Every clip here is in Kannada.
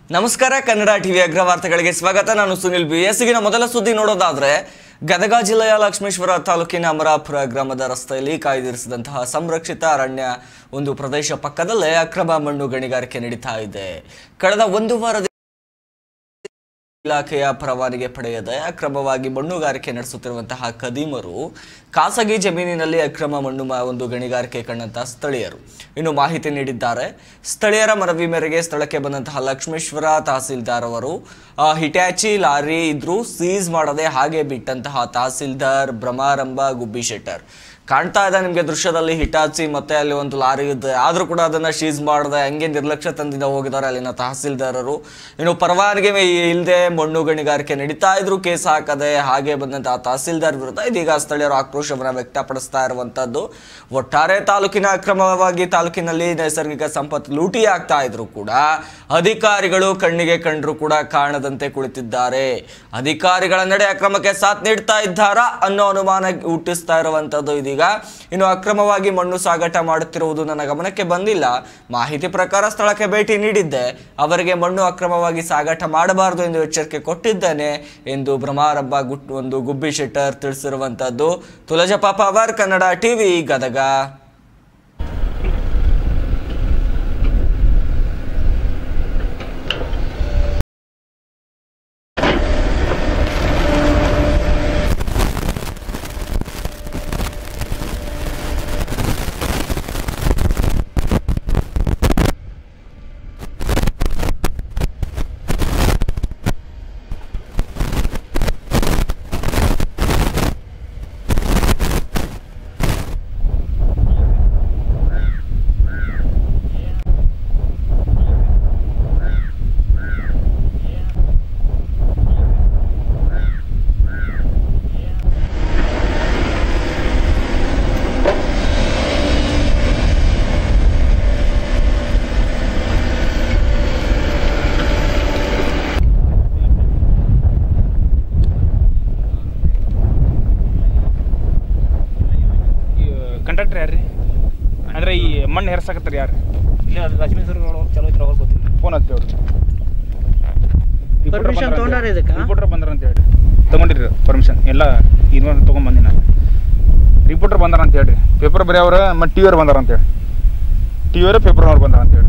ನಮಸ್ಕಾರ ಕನ್ನಡ ಟಿವಿ ಅಗ್ರವಾರ್ತೆಗಳಿಗೆ ಸ್ವಾಗತ ನಾನು ಸುನಿಲ್ ಬಿ ಎಸ್ಗಿನ ಮೊದಲ ಸುದ್ದಿ ನೋಡೋದಾದ್ರೆ ಗದಗ ಜಿಲ್ಲೆಯ ಲಕ್ಷ್ಮೇಶ್ವರ ತಾಲೂಕಿನ ಅಮರಾಪುರ ಗ್ರಾಮದ ರಸ್ತೆಯಲ್ಲಿ ಕಾಯ್ದಿರಿಸಿದಂತಹ ಸಂರಕ್ಷಿತ ಅರಣ್ಯ ಒಂದು ಪ್ರದೇಶ ಪಕ್ಕದಲ್ಲೇ ಅಕ್ರಮ ಮಣ್ಣು ಗಣಿಗಾರಿಕೆ ನಡೀತಾ ಇದೆ ಕಳೆದ ಒಂದು ವಾರದಿಂದ ಇಲಾಖೆಯ ಪರವಾನಗಿ ಪಡೆಯದೆ ಅಕ್ರಮವಾಗಿ ಮಣ್ಣುಗಾರಿಕೆ ನಡೆಸುತ್ತಿರುವಂತಹ ಕದೀಮರು ಖಾಸಗಿ ಜಮೀನಿನಲ್ಲಿ ಅಕ್ರಮ ಮಣ್ಣು ಮ- ಒಂದು ಗಣಿಗಾರಿಕೆ ಕಂಡಂತಹ ಸ್ಥಳೀಯರು ಇನ್ನು ಮಾಹಿತಿ ನೀಡಿದ್ದಾರೆ ಸ್ಥಳೀಯರ ಮನವಿ ಮೇರೆಗೆ ಸ್ಥಳಕ್ಕೆ ಬಂದಂತಹ ಲಕ್ಷ್ಮೇಶ್ವರ ತಹಸೀಲ್ದಾರ್ ಅವರು ಆ, ಹಿಟ್ಯಾಚಿ ಲಾರಿ ಇದ್ರೂ ಸೀಸ್ ಮಾಡದೆ ಹಾಗೆ ಬಿಟ್ಟಂತಹ ತಹಸೀಲ್ದಾರ್ ಭ್ರಮಾರಂಭ ಗುಬ್ಬಿ ಶೆಟ್ಟರ್ ಕಾಣ್ತಾ ಇದೆ ನಿಮಗೆ ದೃಶ್ಯದಲ್ಲಿ ಹಿಟಾಚಿ ಮತ್ತೆ ಅಲ್ಲಿ ಒಂದು ಲಾರಿ ಇದೆ ಆದ್ರೂ ಕೂಡ ಅದನ್ನ ಶೀಸ್ ಮಾಡದೆ ಹಂಗೆ ನಿರ್ಲಕ್ಷ್ಯ ತಂದಿಂದ ಹೋಗಿದ್ದಾರೆ ಅಲ್ಲಿನ ತಹಸೀಲ್ದಾರರು ಇನ್ನು ಪರವಾನಗಿ ಇಲ್ಲದೆ ಮಣ್ಣು ಗಣಿಗಾರಿಕೆ ನಡೀತಾ ಇದ್ರು ಕೇಸ್ ಹಾಕದೆ ಹಾಗೆ ಬಂದಂತಹ ತಹಸೀಲ್ದಾರ್ ವಿರುದ್ಧ ಇದೀಗ ಸ್ಥಳೀಯರು ಆಕ್ರೋಶವನ್ನ ವ್ಯಕ್ತಪಡಿಸ್ತಾ ಇರುವಂತದ್ದು ಒಟ್ಟಾರೆ ತಾಲೂಕಿನ ಅಕ್ರಮವಾಗಿ ತಾಲೂಕಿನಲ್ಲಿ ನೈಸರ್ಗಿಕ ಸಂಪತ್ತು ಲೂಟಿ ಆಗ್ತಾ ಇದ್ರು ಕೂಡ ಅಧಿಕಾರಿಗಳು ಕಣ್ಣಿಗೆ ಕಂಡ್ರು ಕೂಡ ಕಾಣದಂತೆ ಕುಳಿತಿದ್ದಾರೆ ಅಧಿಕಾರಿಗಳ ನಡೆ ಅಕ್ರಮಕ್ಕೆ ಸಾಥ್ ನೀಡ್ತಾ ಇದ್ದಾರಾ ಅನ್ನೋ ಅನುಮಾನ ಹುಟ್ಟಿಸ್ತಾ ಇರುವಂತದ್ದು ಇದೀಗ ಇನ್ನು ಅಕ್ರಮವಾಗಿ ಮಣ್ಣು ಸಾಗಾಟ ಮಾಡುತ್ತಿರುವುದು ನನ್ನ ಗಮನಕ್ಕೆ ಬಂದಿಲ್ಲ ಮಾಹಿತಿ ಪ್ರಕಾರ ಸ್ಥಳಕ್ಕೆ ಭೇಟಿ ನೀಡಿದ್ದೆ ಅವರಿಗೆ ಮಣ್ಣು ಅಕ್ರಮವಾಗಿ ಸಾಗಾಟ ಮಾಡಬಾರದು ಎಂದು ಎಚ್ಚರಿಕೆ ಕೊಟ್ಟಿದ್ದೇನೆ ಎಂದು ಭ್ರಮಾರಂಭ ಗುಟ್ ಒಂದು ಗುಬ್ಬಿ ಶೆಟ್ಟರ್ ತಿಳಿಸಿರುವಂತದ್ದು ತುಲಜಪ್ಪ ಪವರ್ ಕನ್ನಡ ಟಿವಿ ಗದಗ ಕಂಡಕ್ಟರ್ ಯಾರು ರೀ ಅಂದ್ರೆ ಈ ಮಣ್ಣು ಹೆರ್ಸಾಕತ್ತಾರ ಯಾರು ಇಲ್ಲ ಅದು ಲಕ್ಷ್ಮೀಶ್ವರ ಚಲೋ ಇದ್ರೆ ಅವ್ರು ಗೊತ್ತಿಲ್ಲ ಫೋನ್ ಹತ್ತಿ ಅವ್ರು Permission ತಗೊಂಡಾರ ಇದಕ್ಕ? ರಿಪೋರ್ಟರ್ ಬಂದಾರ ಅಂತ ಹೇಳಿ ತಗೊಂಡಿರಿ ಪರ್ಮಿಷನ್ ಎಲ್ಲ ಇನ್ವಾನ್ಸ್ ತೊಗೊಂಬಂದಿ ನಾನು ರಿಪೋರ್ಟರ್ ಬಂದಾರ ಅಂತ ಹೇಳ್ರಿ ಪೇಪರ್ ಬರೆಯವ್ರ ಮತ್ತು ಟಿ ವಿಯವ್ರು ಬಂದಾರ ಅಂತ ಹೇಳಿ ಟಿ ವಿಯವ್ರ ಪೇಪರ್ನವ್ರು ಬಂದಾರ ಅಂತ ಹೇಳಿ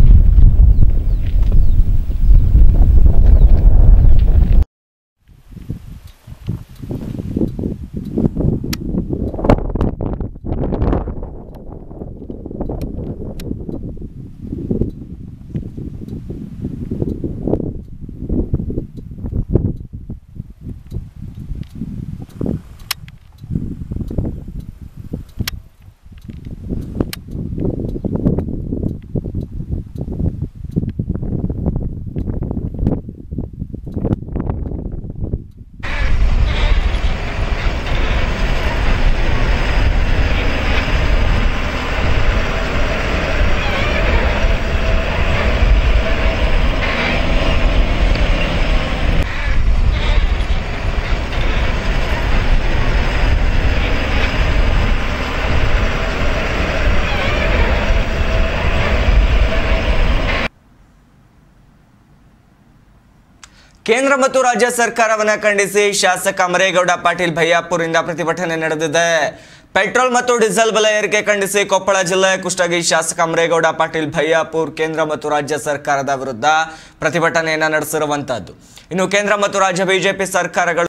ಕೇಂದ್ರ ಮತ್ತು ರಾಜ್ಯ ಸರ್ಕಾರವನ್ನ ಖಂಡಿಸಿ ಶಾಸಕ ಅಮರೇಗೌಡ ಪಾಟೀಲ್ ಭಯ್ಯಾಪುರಿಂದ ಪ್ರತಿಭಟನೆ ನಡೆದಿದೆ ಪೆಟ್ರೋಲ್ ಮತ್ತು ಡೀಸೆಲ್ ಬೆಲೆ ಏರಿಕೆ ಖಂಡಿಸಿ ಕೊಪ್ಪಳ ಜಿಲ್ಲೆ ಕುಷ್ಟಗಿ ಶಾಸಕ ಅಮರೇಗೌಡ ಪಾಟೀಲ್ ಭಯ್ಯಾಪುರ್ ಕೇಂದ್ರ ಮತ್ತು ರಾಜ್ಯ ಸರ್ಕಾರದ ವಿರುದ್ಧ ಪ್ರತಿಭಟನೆಯನ್ನ ನಡೆಸಿರುವಂತದ್ದು ಇನ್ನು ಕೇಂದ್ರ ಮತ್ತು ರಾಜ್ಯ ಬಿಜೆಪಿ ಸರ್ಕಾರಗಳು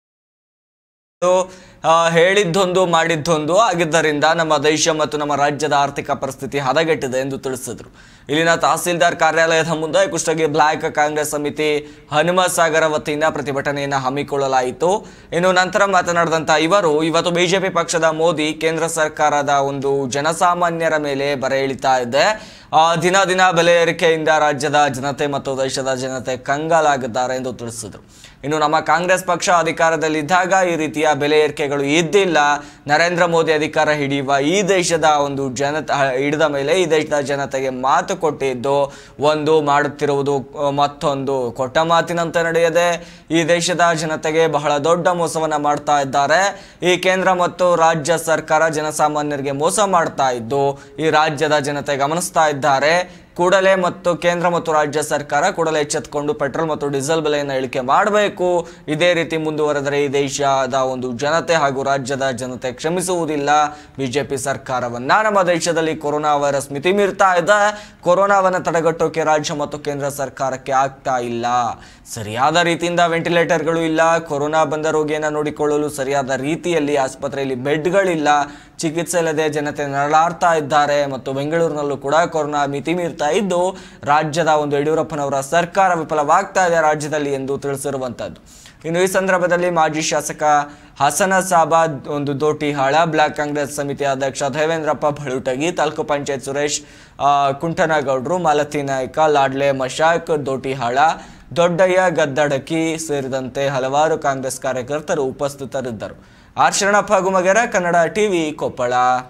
ಆ, ಹೇಳಿದ್ದೊಂದು ಮಾಡಿದ್ದೊಂದು ಆಗಿದ್ದರಿಂದ ನಮ್ಮ ದೇಶ ಮತ್ತು ನಮ್ಮ ರಾಜ್ಯದ ಆರ್ಥಿಕ ಪರಿಸ್ಥಿತಿ ಹದಗೆಟ್ಟಿದೆ ಎಂದು ತಿಳಿಸಿದರು ಇಲ್ಲಿನ ತಹಸೀಲ್ದಾರ್ ಕಾರ್ಯಾಲಯದ ಮುಂದೆ ಕುಷ್ಟಗಿ ಬ್ಲಾಕ್ ಕಾಂಗ್ರೆಸ್ ಸಮಿತಿ ಹನುಮಸಾಗರ ವತಿಯಿಂದ ಪ್ರತಿಭಟನೆಯನ್ನು ಹಮ್ಮಿಕೊಳ್ಳಲಾಯಿತು ಇನ್ನು ನಂತರ ಮಾತನಾಡಿದಂಥ ಇವರು ಇವತ್ತು ಬಿಜೆಪಿ ಪಕ್ಷದ ಮೋದಿ ಕೇಂದ್ರ ಸರ್ಕಾರದ ಒಂದು ಜನಸಾಮಾನ್ಯರ ಮೇಲೆ ಬರೆ ಎಳಿತಾ ಇದೆ ಆ, ದಿನ ದಿನ ಬೆಲೆ ಏರಿಕೆಯಿಂದ ರಾಜ್ಯದ ಜನತೆ ಮತ್ತು ದೇಶದ ಜನತೆ ಕಂಗಾಲಾಗಿದ್ದಾರೆ ಎಂದು ತಿಳಿಸಿದರು ಇನ್ನು ನಮ್ಮ ಕಾಂಗ್ರೆಸ್ ಪಕ್ಷ ಅಧಿಕಾರದಲ್ಲಿದ್ದಾಗ ಈ ರೀತಿಯ ಬೆಲೆ ಏರಿಕೆಗಳು ಇದ್ದಿಲ್ಲ ನರೇಂದ್ರ ಮೋದಿ ಅಧಿಕಾರ ಹಿಡಿಯುವ ಈ ದೇಶದ ಒಂದು ಜನತ ಹಿಡಿದ ಮೇಲೆ ಈ ದೇಶದ ಜನತೆಗೆ ಮಾತು ಕೊಟ್ಟಿದ್ದು ಒಂದು ಮಾಡುತ್ತಿರುವುದು ಆ, ಮತ್ತೊಂದು ಕೊಟ್ಟ ಮಾತಿನಂತೆ ನಡೆಯದೆ ಈ ದೇಶದ ಜನತೆಗೆ ಬಹಳ ದೊಡ್ಡ ಮೋಸವನ್ನ ಮಾಡ್ತಾ ಇದ್ದಾರೆ ಈ ಕೇಂದ್ರ ಮತ್ತು ರಾಜ್ಯ ಸರ್ಕಾರ ಜನಸಾಮಾನ್ಯರಿಗೆ ಮೋಸ ಮಾಡ್ತಾ ಇದ್ದು ಈ ರಾಜ್ಯದ ಜನತೆ ಗಮನಿಸ್ತಾ ಇದ್ದಾರೆ ಕೂಡಲೇ ಮತ್ತು ಕೇಂದ್ರ ಮತ್ತು ರಾಜ್ಯ ಸರ್ಕಾರ ಕೂಡಲೇ ಎಚ್ಚೆತ್ತುಕೊಂಡು ಪೆಟ್ರೋಲ್ ಮತ್ತು ಡೀಸೆಲ್ ಬೆಲೆಯನ್ನು ಇಳಿಕೆ ಮಾಡಬೇಕು ಇದೇ ರೀತಿ ಮುಂದುವರೆದರೆ ಈ ದೇಶದ ಒಂದು ಜನತೆ ಹಾಗೂ ರಾಜ್ಯದ ಜನತೆ ಕ್ಷಮಿಸುವುದಿಲ್ಲ ಬಿಜೆಪಿ ಸರ್ಕಾರವನ್ನ ನಮ್ಮ ದೇಶದಲ್ಲಿ ಕೊರೋನಾ ವೈರಸ್ ಮಿತಿ ಮೀರ್ತಾ ಇದೆ ಕೊರೋನಾವನ್ನು ತಡೆಗಟ್ಟೋಕೆ ರಾಜ್ಯ ಮತ್ತು ಕೇಂದ್ರ ಸರ್ಕಾರಕ್ಕೆ ಆಗ್ತಾ ಇಲ್ಲ ಸರಿಯಾದ ರೀತಿಯಿಂದ ವೆಂಟಿಲೇಟರ್ಗಳು ಇಲ್ಲ ಕೊರೋನಾ ಬಂದ ರೋಗಿಯನ್ನು ನೋಡಿಕೊಳ್ಳಲು ಸರಿಯಾದ ರೀತಿಯಲ್ಲಿ ಆಸ್ಪತ್ರೆಯಲ್ಲಿ ಬೆಡ್ಗಳಿಲ್ಲ ಚಿಕಿತ್ಸೆ ಇಲ್ಲದೆ ಜನತೆ ನರಳಾಡ್ತಾ ಇದ್ದಾರೆ ಮತ್ತು ಬೆಂಗಳೂರಿನಲ್ಲೂ ಕೂಡ ಕೊರೋನಾ ಮಿತಿ ಮೀರ್ತಾ ಇದ್ದು ರಾಜ್ಯದ ಒಂದು ಯಡಿಯೂರಪ್ಪನವರ ಸರ್ಕಾರ ವಿಫಲವಾಗ್ತಾ ಇದೆ ರಾಜ್ಯದಲ್ಲಿ ಎಂದು ತಿಳಿಸಿರುವಂತದ್ದು ಇನ್ನು ಈ ಸಂದರ್ಭದಲ್ಲಿ ಮಾಜಿ ಶಾಸಕ ಹಸನ ಸಾಬಾ ಒಂದು ದೋಟಿಹಾಳ ಬ್ಲಾಕ್ ಕಾಂಗ್ರೆಸ್ ಸಮಿತಿ ಅಧ್ಯಕ್ಷ ದೇವೇಂದ್ರಪ್ಪ ಬಳುಟಗಿ ತಾಲೂಕು ಪಂಚಾಯತ್ ಸುರೇಶ್ ಆ, ಕುಂಟನಗೌಡ್ರು ಮಾಲತಿ ನಾಯ್ಕ ಲಾಡ್ಲೆ ಮಶಾಕ್ ದೋಟಿಹಾಳ ದೊಡ್ಡಯ್ಯ ಗದ್ದಡಕಿ ಸೇರಿದಂತೆ ಹಲವಾರು ಕಾಂಗ್ರೆಸ್ ಕಾರ್ಯಕರ್ತರು ಉಪಸ್ಥಿತರಿದ್ದರು ಆರ್ ಶರಣಪ್ಪ ಗುಮಗೆರ ಕನ್ನಡ ಟಿವಿ ಕೊಪ್ಪಳ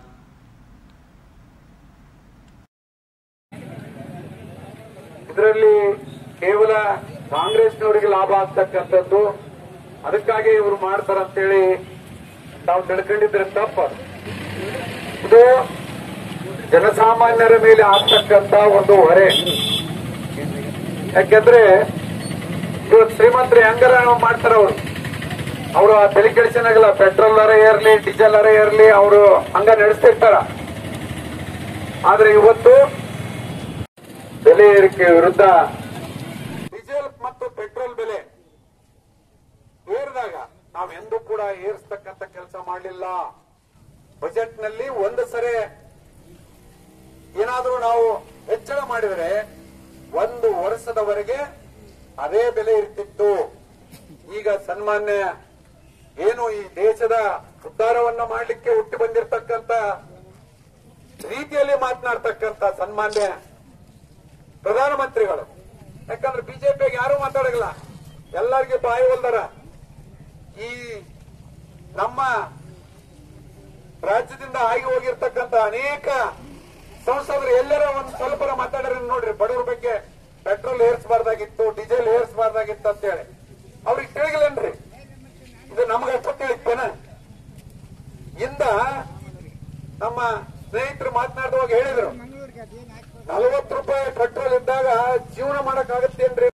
ಇದರಲ್ಲಿ ಕೇವಲ ಕಾಂಗ್ರೆಸ್ನವರಿಗೆ ಲಾಭ ಆಗ್ತಕ್ಕಂಥದ್ದು ಅದಕ್ಕಾಗಿ ಇವರು ಮಾಡ್ತಾರಂತೇಳಿ ತಾವು ತಿಳ್ಕೊಂಡಿದ್ರೆ ತಪ್ಪ ಇದು ಜನಸಾಮಾನ್ಯರ ಮೇಲೆ ಆಗ್ತಕ್ಕಂತ ಒಂದು ಹೊರೆ ಯಾಕೆಂದ್ರೆ ಇವತ್ತು ಶ್ರೀಮಂತರು ಹೆಂಗಾರ ಮಾಡ್ತಾರ ಅವರು ಅವರು ಆ ತಲೆ ಕೆಡಿಸಿನಾಗಲ್ಲ ಪೆಟ್ರೋಲ್ ಅರ ಏರ್ಲಿ ಡೀಸೆಲ್ ಅರ ಏರ್ಲಿ ಅವರು ಹಂಗ ನಡೆಸ್ತಿರ್ತಾರ ಆದ್ರೆ ಇವತ್ತು ಬೆಲೆ ಏರಿಕೆ ವಿರುದ್ಧ ಡೀಸೆಲ್ ಮತ್ತು ಪೆಟ್ರೋಲ್ ಬೆಲೆ ಏರಿದಾಗ ನಾವೆಂದೂ ಕೂಡ ಏರಿಸ್ತಕ್ಕಂತ ಕೆಲಸ ಮಾಡಲಿಲ್ಲ ಬಜೆಟ್ ನಲ್ಲಿ ಒಂದು ಸರಿ ಏನಾದರೂ ನಾವು ಹೆಚ್ಚಳ ಮಾಡಿದರೆ ಒಂದು ವರ್ಷದವರೆಗೆ ಅದೇ ಬೆಲೆ ಇರ್ತಿತ್ತು ಈಗ ಸನ್ಮಾನ್ಯ ಏನು ಈ ದೇಶದ ಉದ್ಧಾರವನ್ನ ಮಾಡಲಿಕ್ಕೆ ಹುಟ್ಟಿ ಬಂದಿರತಕ್ಕಂತ ರೀತಿಯಲ್ಲಿ ಮಾತನಾಡ್ತಕ್ಕಂತ ಸನ್ಮಾನ್ಯ ಪ್ರಧಾನಮಂತ್ರಿಗಳು ಯಾಕಂದ್ರೆ ಬಿಜೆಪಿಗೆ ಯಾರು ಮಾತಾಡಲ್ಲ ಎಲ್ಲರಿಗೆ ಬಾಯಿ ಹೊಲ್ದಾರ ಈ ನಮ್ಮ ರಾಜ್ಯದಿಂದ ಆಗಿ ಹೋಗಿರ್ತಕ್ಕಂತ ಅನೇಕ ಸಂಸದರು ಎಲ್ಲರ ಒಂದು ಸ್ವಲ್ಪ ಮಾತಾಡ್ರಿ ನೋಡ್ರಿ ಬಡವರ ಬಗ್ಗೆ ಪೆಟ್ರೋಲ್ ಏರ್ಸ್ಬಾರ್ದಾಗಿತ್ತು ಡೀಸೆಲ್ ಏರ್ಸ್ಬಾರ್ದಾಗಿತ್ತು ಅಂತೇಳಿ ಅವ್ರಿಗೆ ತಿಳಿಗಿಲ್ಲೇನ್ರಿ ಇದು ನಮ್ಗೆ ಅಷ್ಟು ತಿಳಿತೇನ ಇಂದ ನಮ್ಮ ಸ್ನೇಹಿತರು ಮಾತನಾಡುವಾಗ ಹೇಳಿದ್ರು ನಲವತ್ತು ರೂಪಾಯಿ ಪೆಟ್ರೋಲ್ ಇದ್ದಾಗ ಜೀವನ ಮಾಡಕ್ ಆಗತ್ತೇನ್ರಿ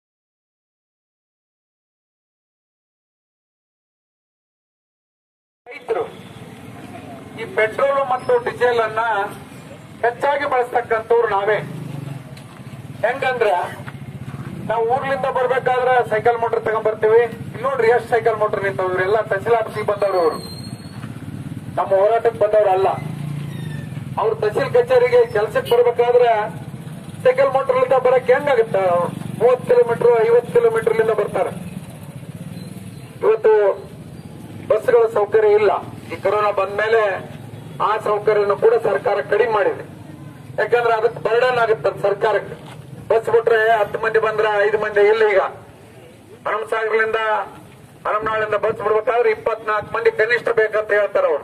ರೈತರು ಈ ಪೆಟ್ರೋಲ್ ಮತ್ತು ಡೀಸೆಲ್ ಅನ್ನ ಹೆಚ್ಚಾಗಿ ಬಳಸ್ತಕ್ಕಂಥವ್ರು ನಾವೇ ಹೆಂಗಂದ್ರ ನಾವು ಊರ್ಲಿಂದ ಬರ್ಬೇಕಾದ್ರೆ ಸೈಕಲ್ ಮೋಟರ್ ತಗೊಂಡ್ಬರ್ತೀವಿ ಇಲ್ಲಿ ನೋಡ್ರಿ ಎಷ್ಟು ಸೈಕಲ್ ಮೋಟರ್ ನಿಂತವ್ ಇವರೆಲ್ಲ ತಹಸೀಲ್ ಆಫೀಸಿಗೆ ಬಂದವರು ಇವರು ನಮ್ಮ ಹೋರಾಟಕ್ಕೆ ಬಂದವರು ಅಲ್ಲ ಅವ್ರು ತಹಸೀಲ್ ಕಚೇರಿಗೆ ಕೆಲ್ಸಕ್ಕೆ ಬರ್ಬೇಕಾದ್ರೆ ಸೈಕಲ್ ಮೋಟರ್ಲಿಂದ ಬರಕ್ ಹೆಂಗಾಗುತ್ತ ಮೂವತ್ತು ಕಿಲೋಮೀಟರ್ ಐವತ್ತು ಕಿಲೋಮೀಟರ್ಲಿಂದ ಬರ್ತಾರೆ ಇವತ್ತು ಬಸ್ಗಳ ಸೌಕರ್ಯ ಇಲ್ಲ ಈ ಕೊರೋನಾ ಬಂದ್ಮೇಲೆ ಆ ಸೌಕರ್ಯನು ಕೂಡ ಸರ್ಕಾರ ಕಡಿಮೆ ಮಾಡಿದೆ ಯಾಕಂದ್ರೆ ಅದಕ್ಕೆ ಬರ್ಡನ್ ಆಗುತ್ತೆ ಸರ್ಕಾರಕ್ಕೆ ಬಸ್ ಬಿಟ್ರೆ ಹತ್ತು ಮಂದಿ ಬಂದ್ರ ಐದು ಮಂದಿ ಇಲ್ಲ ಈಗ ಹನುಮಸಾಗರದಿಂದ ಹನುಮನಾಳಿಂದ ಬಸ್ ಬಿಡ್ಬೇಕಾದ್ರೆ ಇಪ್ಪತ್ನಾಲ್ಕು ಮಂದಿ ಕನಿಷ್ಠ ಬೇಕಂತ ಹೇಳ್ತಾರ ಅವರು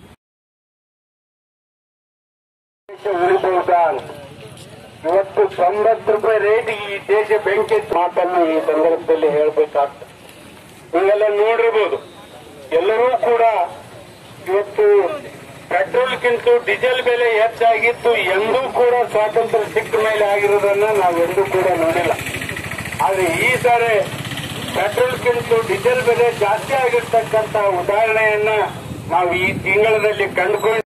ಉಳಿಬಹುದಾ ಅಂತ ಇವತ್ತು ತೊಂಬತ್ತು ರೂಪಾಯಿ ರೇಟಿಗೆ ಈ ದೇಶ ಬೆಂಕಿ ಮಾತನ್ನು ಈ ಸಂದರ್ಭದಲ್ಲಿ ಹೇಳಬೇಕಾಗ್ತದೆ ನೀವೆಲ್ಲ ನೋಡಿರ್ಬೋದು ಎಲ್ಲರೂ ಕೂಡ ಇವತ್ತು ಪೆಟ್ರೋಲ್ಗಿಂತ ಡೀಸೆಲ್ ಬೆಲೆ ಹೆಚ್ಚಾಗಿದ್ದು ಎಂದೂ ಕೂಡ ಸ್ವಾತಂತ್ರ್ಯ ಸಿಕ್ಕ ಮೇಲೆ ಆಗಿರೋದನ್ನ ನಾವೆಂದೂ ಕೂಡ ನೋಡಿಲ್ಲ ಆದ್ರೆ ಈ ಸಾರಿ ಪೆಟ್ರೋಲ್ಗಿಂತ ಡೀಸೆಲ್ ಬೆಲೆ ಜಾಸ್ತಿ ಆಗಿರ್ತಕ್ಕಂತ ಉದಾಹರಣೆಯನ್ನ ನಾವು ಈ ತಿಂಗಳಲ್ಲಿ ಕಂಡುಕೊಂಡು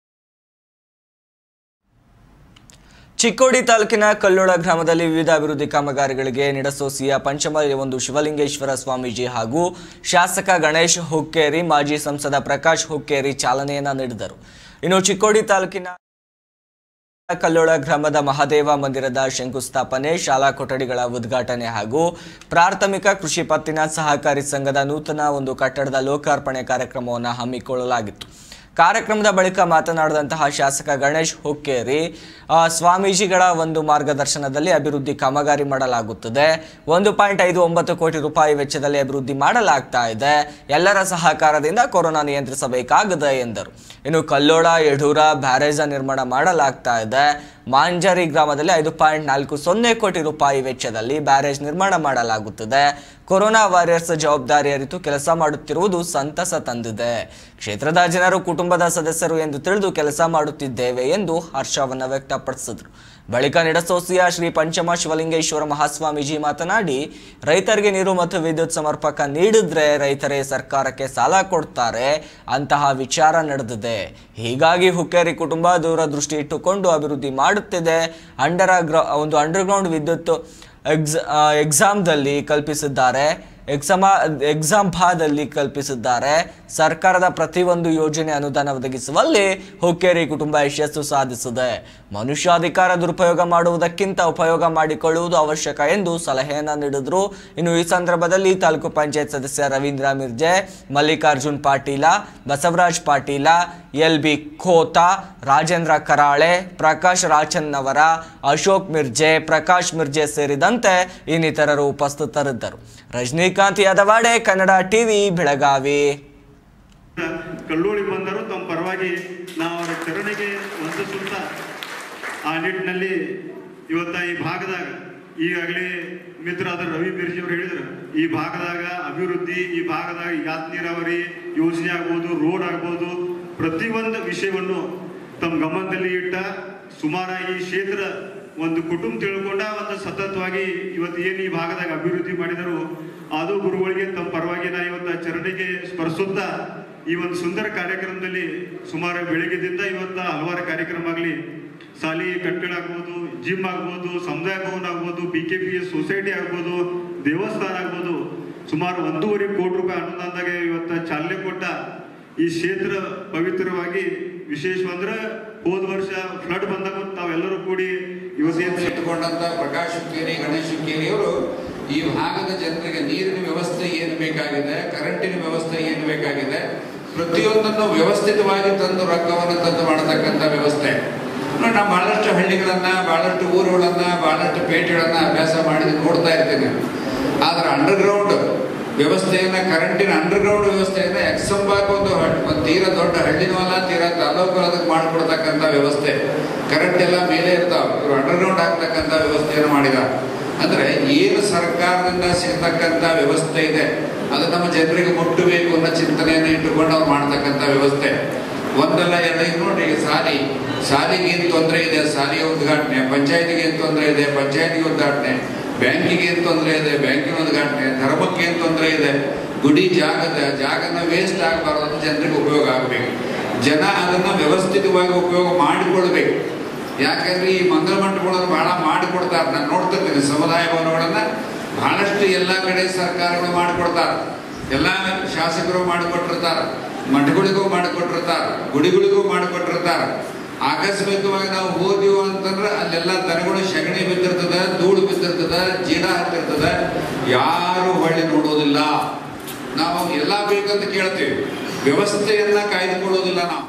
ಚಿಕ್ಕೋಡಿ ತಾಲೂಕಿನ ಕಲ್ಲೋಳ ಗ್ರಾಮದಲ್ಲಿ ವಿವಿಧ ಅಭಿವೃದ್ಧಿ ಕಾಮಗಾರಿಗಳಿಗೆ ನಿಡಸೋಸಿಯ ಪಂಚಮ ಒಂದು ಶಿವಲಿಂಗೇಶ್ವರ ಸ್ವಾಮೀಜಿ ಹಾಗೂ ಶಾಸಕ ಗಣೇಶ್ ಹುಕ್ಕೇರಿ ಮಾಜಿ ಸಂಸದ ಪ್ರಕಾಶ್ ಹುಕ್ಕೇರಿ ಚಾಲನೆಯನ್ನ ನೀಡಿದರು ಇನ್ನು ಚಿಕ್ಕೋಡಿ ತಾಲೂಕಿನ ಕಲ್ಲೋಳ ಗ್ರಾಮದ ಮಹಾದೇವ ಮಂದಿರದ ಶಂಕುಸ್ಥಾಪನೆ ಶಾಲಾ ಕೊಠಡಿಗಳ ಉದ್ಘಾಟನೆ ಹಾಗೂ ಪ್ರಾಥಮಿಕ ಕೃಷಿ ಪತ್ತಿನ ಸಹಕಾರಿ ಸಂಘದ ನೂತನ ಒಂದು ಕಟ್ಟಡದ ಲೋಕಾರ್ಪಣೆ ಕಾರ್ಯಕ್ರಮವನ್ನು ಹಮ್ಮಿಕೊಳ್ಳಲಾಗಿತ್ತು ಕಾರ್ಯಕ್ರಮದ ಬಳಿಕ ಮಾತನಾಡಿದಂತಹ ಶಾಸಕ ಗಣೇಶ್ ಹುಕ್ಕೇರಿ ಆ, ಸ್ವಾಮೀಜಿಗಳ ಒಂದು ಮಾರ್ಗದರ್ಶನದಲ್ಲಿ ಅಭಿವೃದ್ಧಿ ಕಾಮಗಾರಿ ಮಾಡಲಾಗುತ್ತದೆ ಒಂದು ಪಾಯಿಂಟ್ ಐದು ಒಂಬತ್ತು ಕೋಟಿ ರೂಪಾಯಿ ವೆಚ್ಚದಲ್ಲಿ ಅಭಿವೃದ್ಧಿ ಮಾಡಲಾಗ್ತಾ ಇದೆ ಎಲ್ಲರ ಸಹಕಾರದಿಂದ ಕೊರೋನಾ ನಿಯಂತ್ರಿಸಬೇಕಾಗಿದೆ ಎಂದರು ಇನ್ನು ಕಲ್ಲೋಳ ಯಡೂರ ಬ್ಯಾರೇಜ ನಿರ್ಮಾಣ ಮಾಡಲಾಗ್ತಾ ಇದೆ ಮಾಂಜರಿ ಗ್ರಾಮದಲ್ಲಿ ಐದು ಪಾಯಿಂಟ್ ನಾಲ್ಕು ಸೊನ್ನೆ ಕೋಟಿ ರೂಪಾಯಿ ವೆಚ್ಚದಲ್ಲಿ ಬ್ಯಾರೇಜ್ ನಿರ್ಮಾಣ ಮಾಡಲಾಗುತ್ತದೆ ಕೊರೋನಾ ವಾರಿಯರ್ಸ್ ಜವಾಬ್ದಾರಿ ಅರಿತು ಕೆಲಸ ಮಾಡುತ್ತಿರುವುದು ಸಂತಸ ತಂದಿದೆ ಕ್ಷೇತ್ರದ ಜನರು ಕುಟುಂಬದ ಸದಸ್ಯರು ಎಂದು ತಿಳಿದು ಕೆಲಸ ಮಾಡುತ್ತಿದ್ದೇವೆ ಎಂದು ಹರ್ಷವನ್ನು ವ್ಯಕ್ತಪಡಿಸಿದರು ಬಳಿಕ ನಿಡಸೋಸಿಯ ಶ್ರೀ ಪಂಚಮ ಶಿವಲಿಂಗೇಶ್ವರ ಮಹಾಸ್ವಾಮೀಜಿ ಮಾತನಾಡಿ ರೈತರಿಗೆ ನೀರು ಮತ್ತು ವಿದ್ಯುತ್ ಸಮರ್ಪಕ ನೀಡಿದ್ರೆ ರೈತರೇ ಸರ್ಕಾರಕ್ಕೆ ಸಾಲ ಕೊಡ್ತಾರೆ ಅಂತಹ ವಿಚಾರ ನಡೆದಿದೆ ಹೀಗಾಗಿ ಹುಕ್ಕೇರಿ ಕುಟುಂಬ ದೂರದೃಷ್ಟಿ ಇಟ್ಟುಕೊಂಡು ಅಭಿವೃದ್ಧಿ ಮಾಡುತ್ತಿದೆ ಅಂಡರ್ ಒಂದು ಅಂಡರ್ಗ್ರೌಂಡ್ ವಿದ್ಯುತ್ ಎಕ್ಸ್ ಎಕ್ಸಾಮ್ದಲ್ಲಿ ಕಲ್ಪಿಸಿದ್ದಾರೆ ಎಕ್ಸಾಮ ಎಕ್ಸಾಂಭಾದಲ್ಲಿ ಕಲ್ಪಿಸಿದ್ದಾರೆ ಸರ್ಕಾರದ ಪ್ರತಿಯೊಂದು ಯೋಜನೆ ಅನುದಾನ ಒದಗಿಸುವಲ್ಲಿ ಹುಕ್ಕೇರಿ ಕುಟುಂಬ ಯಶಸ್ಸು ಸಾಧಿಸಿದೆ ಮನುಷ್ಯಾಧಿಕಾರ ದುರುಪಯೋಗ ಮಾಡುವುದಕ್ಕಿಂತ ಉಪಯೋಗ ಮಾಡಿಕೊಳ್ಳುವುದು ಅವಶ್ಯಕ ಎಂದು ಸಲಹೆಯನ್ನ ನೀಡಿದ್ರು ಇನ್ನು ಈ ಸಂದರ್ಭದಲ್ಲಿ ತಾಲೂಕು ಪಂಚಾಯತ್ ಸದಸ್ಯ ರವೀಂದ್ರ ಮಿರ್ಜೆ ಮಲ್ಲಿಕಾರ್ಜುನ್ ಪಾಟೀಲ ಬಸವರಾಜ್ ಪಾಟೀಲ ಎಲ್ ಬಿ ಖೋತಾ ರಾಜೇಂದ್ರ ಕರಾಳೆ ಪ್ರಕಾಶ್ ರಾಚನ್ನವರ ಅಶೋಕ್ ಮಿರ್ಜೆ ಪ್ರಕಾಶ್ ಮಿರ್ಜೆ ಸೇರಿದಂತೆ ಇನ್ನಿತರರು ಉಪಸ್ಥಿತರಿದ್ದರು ರಜನಿಕಾಂತ್ ಯಾದವಾಡೆ ಕನ್ನಡ ಟಿವಿ ಬೆಳಗಾವಿ ಕಲ್ಲೋಳಿ ಬಂದರು ತಮ್ಮ ಪರವಾಗಿ ನಾವು ಅವರ ಚರಣೆಗೆ ವಂದಿಸುತ್ತ ಆ ನಿಟ್ಟಿನಲ್ಲಿ ಇವತ್ತ ಈ ಭಾಗದಾಗ ಈಗಾಗಲೇ ಮಿತ್ರರಾದ ರವಿ ಮಿರ್ಜಿ ಅವರು ಹೇಳಿದ್ರು ಈ ಭಾಗದಾಗ ಅಭಿವೃದ್ಧಿ ಈ ಭಾಗದಾಗ ಯಾತ್ ನೀರಾವರಿ ಯೋಜನೆ ಆಗ್ಬೋದು ರೋಡ್ ಆಗ್ಬೋದು ಪ್ರತಿಯೊಂದು ವಿಷಯವನ್ನು ತಮ್ಮ ಗಮನದಲ್ಲಿ ಇಟ್ಟ ಸುಮಾರಾಗಿ ಈ ಕ್ಷೇತ್ರ ಒಂದು ಕುಟುಂಬ ತಿಳ್ಕೊಂಡ ಒಂದು ಸತತವಾಗಿ ಇವತ್ತು ಏನು ಈ ಭಾಗದಾಗ ಅಭಿವೃದ್ಧಿ ಮಾಡಿದರು ಅದು ಗುರುಗಳಿಗೆ ತಮ್ಮ ಪರವಾಗಿ ನಾ ಇವತ್ತು ಆ ಚರಣಿಗೆ ಸ್ಪರ್ಶುತ್ತಾ ಈ ಒಂದು ಸುಂದರ ಕಾರ್ಯಕ್ರಮದಲ್ಲಿ ಸುಮಾರು ಬೆಳಗ್ಗೆದಿಂದ ಇವತ್ತ ಹಲವಾರು ಕಾರ್ಯಕ್ರಮ ಆಗಲಿ ಶಾಲಿ ಕಟ್ಟಡ ಆಗ್ಬೋದು ಜಿಮ್ ಆಗ್ಬೋದು ಸಮುದಾಯ ಭವನ ಆಗ್ಬೋದು B K P S society ಆಗ್ಬೋದು ದೇವಸ್ಥಾನ ಆಗ್ಬೋದು ಸುಮಾರು ಒಂದೂವರೆ ಕೋಟಿ ರೂಪಾಯಿ ಅನುದಾನದಾಗ ಇವತ್ತ ಚಾಲನೆ ಕೊಟ್ಟ ಈ ಕ್ಷೇತ್ರ ಪವಿತ್ರವಾಗಿ ವಿಶೇಷವಂದ್ರೆ ಹೋದ ವರ್ಷ ಫ್ಲಡ್ ಬಂದಾಗ ತಾವೆಲ್ಲರೂ ಕೂಡಿ ಇವತ್ತೇನು ಇಟ್ಟುಕೊಂಡಂತ ಪ್ರಕಾಶ್ ಹುಕ್ಕೇರಿ ಗಣೇಶ್ ಹುಕ್ಕೇರಿಯವರು ಈ ಭಾಗದ ಜನರಿಗೆ ನೀರಿನ ವ್ಯವಸ್ಥೆ ಏನು ಬೇಕಾಗಿದೆ ಕರೆಂಟಿನ ವ್ಯವಸ್ಥೆ ಏನು ಬೇಕಾಗಿದೆ ಪ್ರತಿಯೊಂದನ್ನು ವ್ಯವಸ್ಥಿತವಾಗಿ ತಂದು ರೊಕ್ಕವನ್ನು ತಂದು ಮಾಡತಕ್ಕಂಥ ವ್ಯವಸ್ಥೆ ನೋಡಿ, ನಾವು ಬಹಳಷ್ಟು ಹಳ್ಳಿಗಳನ್ನ ಬಹಳಷ್ಟು ಊರುಗಳನ್ನ ಬಹಳಷ್ಟು ಪೇಟೆಗಳನ್ನ ಅಭ್ಯಾಸ ಮಾಡಿದ ನೋಡ್ತಾ ಇರ್ತೇನೆ ಆದ್ರೆ ಅಂಡರ್ಗ್ರೌಂಡ್ ವ್ಯವಸ್ಥೆಯನ್ನ ಕರೆಂಟಿನ ಅಂಡರ್ಗ್ರೌಂಡ್ ವ್ಯವಸ್ಥೆಯನ್ನ ಎಕ್ಸಂಬಾಕ್ ಒಂದು ಹ- ಒಂದು ತೀರಾ ದೊಡ್ಡ ಹಳ್ಳಿನೂ ಅಲ್ಲ ತೀರಾ ತಾಲೂಕು ಅದಕ್ಕೆ ಮಾಡಿಕೊಡ್ತಕ್ಕಂಥ ವ್ಯವಸ್ಥೆ ಕರೆಂಟ್ ಎಲ್ಲ ಮೇಲೆ ಇರ್ತಾವ ಇವರು ಅಂಡರ್ಗ್ರೌಂಡ್ ಹಾಕ್ತಕ್ಕಂಥ ವ್ಯವಸ್ಥೆಯನ್ನು ಮಾಡಿದ ಅಂದ್ರೆ ಏನು ಸರ್ಕಾರದಿಂದ ಸಿಗ್ತಕ್ಕಂಥ ವ್ಯವಸ್ಥೆ ಇದೆ ಅದು ನಮ್ಮ ಜನರಿಗೆ ಮುಟ್ಟಬೇಕು ಅನ್ನೋ ಚಿಂತನೆಯನ್ನು ಇಟ್ಟುಕೊಂಡು ಅವ್ರು ಮಾಡ್ತಕ್ಕಂಥ ವ್ಯವಸ್ಥೆ ಒಂದಲ್ಲ ಎರಡು ಈಗ ನೋಡಿ ಈಗ ಸಾಲಿ ಸಾಲಿಗೆ ಏನು ತೊಂದರೆ ಇದೆ ಸಾಲಿಗೆ ಉದ್ಘಾಟನೆ ಪಂಚಾಯತಿಗೆ ಏನು ತೊಂದರೆ ಇದೆ ಪಂಚಾಯತಿಗೆ ಉದ್ಘಾಟನೆ ಬ್ಯಾಂಕಿಗೆ ಏನು ತೊಂದರೆ ಇದೆ ಬ್ಯಾಂಕಿನ ಉದ್ಘಾಟನೆ ಧರ್ಮಕ್ಕೆ ಏನು ತೊಂದರೆ ಇದೆ ಗುಡಿ ಜಾಗದ ಜಾಗನ ವೇಸ್ಟ್ ಆಗಬಾರ್ದು ಅಂತ ಜನರಿಗೆ ಉಪಯೋಗ ಆಗಬೇಕು ಜನ ಅದನ್ನ ವ್ಯವಸ್ಥಿತವಾಗಿ ಉಪಯೋಗ ಮಾಡಿಕೊಳ್ಬೇಕು ಯಾಕಂದ್ರೆ ಈ ಮಂಗಲ ಮಂಟಪಗಳನ್ನು ಬಹಳ ಮಾಡಿಕೊಡ್ತಾರೆ ನಾನು ನೋಡ್ತಿರ್ತೀನಿ ಸಮುದಾಯ ಭವನಗಳನ್ನ ಬಹಳಷ್ಟು ಎಲ್ಲ ಕಡೆ ಸರ್ಕಾರಗಳು ಮಾಡಿಕೊಡ್ತಾರೆ ಎಲ್ಲ ಶಾಸಕರು ಮಾಡಿಕೊಟ್ಟಿರ್ತಾರೆ ಮಠಗಳಿಗೂ ಮಾಡಿಕೊಟ್ಟಿರ್ತಾರೆ ಗುಡಿಗಳಿಗೂ ಮಾಡಿಕೊಟ್ಟಿರ್ತಾರೆ ಆಕಸ್ಮಿಕವಾಗಿ ನಾವು ಹೋದ್ವು ಅಂತಂದ್ರೆ ಅಲ್ಲೆಲ್ಲ ದನಗಳು ಸಗಣಿ ಬಿದ್ದಿರ್ತದ ಧೂಳು ಬಿದ್ದಿರ್ತದ ಜೀಡ ಹತ್ತಿರ್ತದ ಯಾರು ಹೊಳ್ಳಿ ನೋಡೋದಿಲ್ಲ ನಾವು ಎಲ್ಲ ಬೇಕಂತ ಕೇಳ್ತೀವಿ ವ್ಯವಸ್ಥೆಯನ್ನ ಕಾಯ್ದುಕೊಳ್ಳೋದಿಲ್ಲ ನಾವು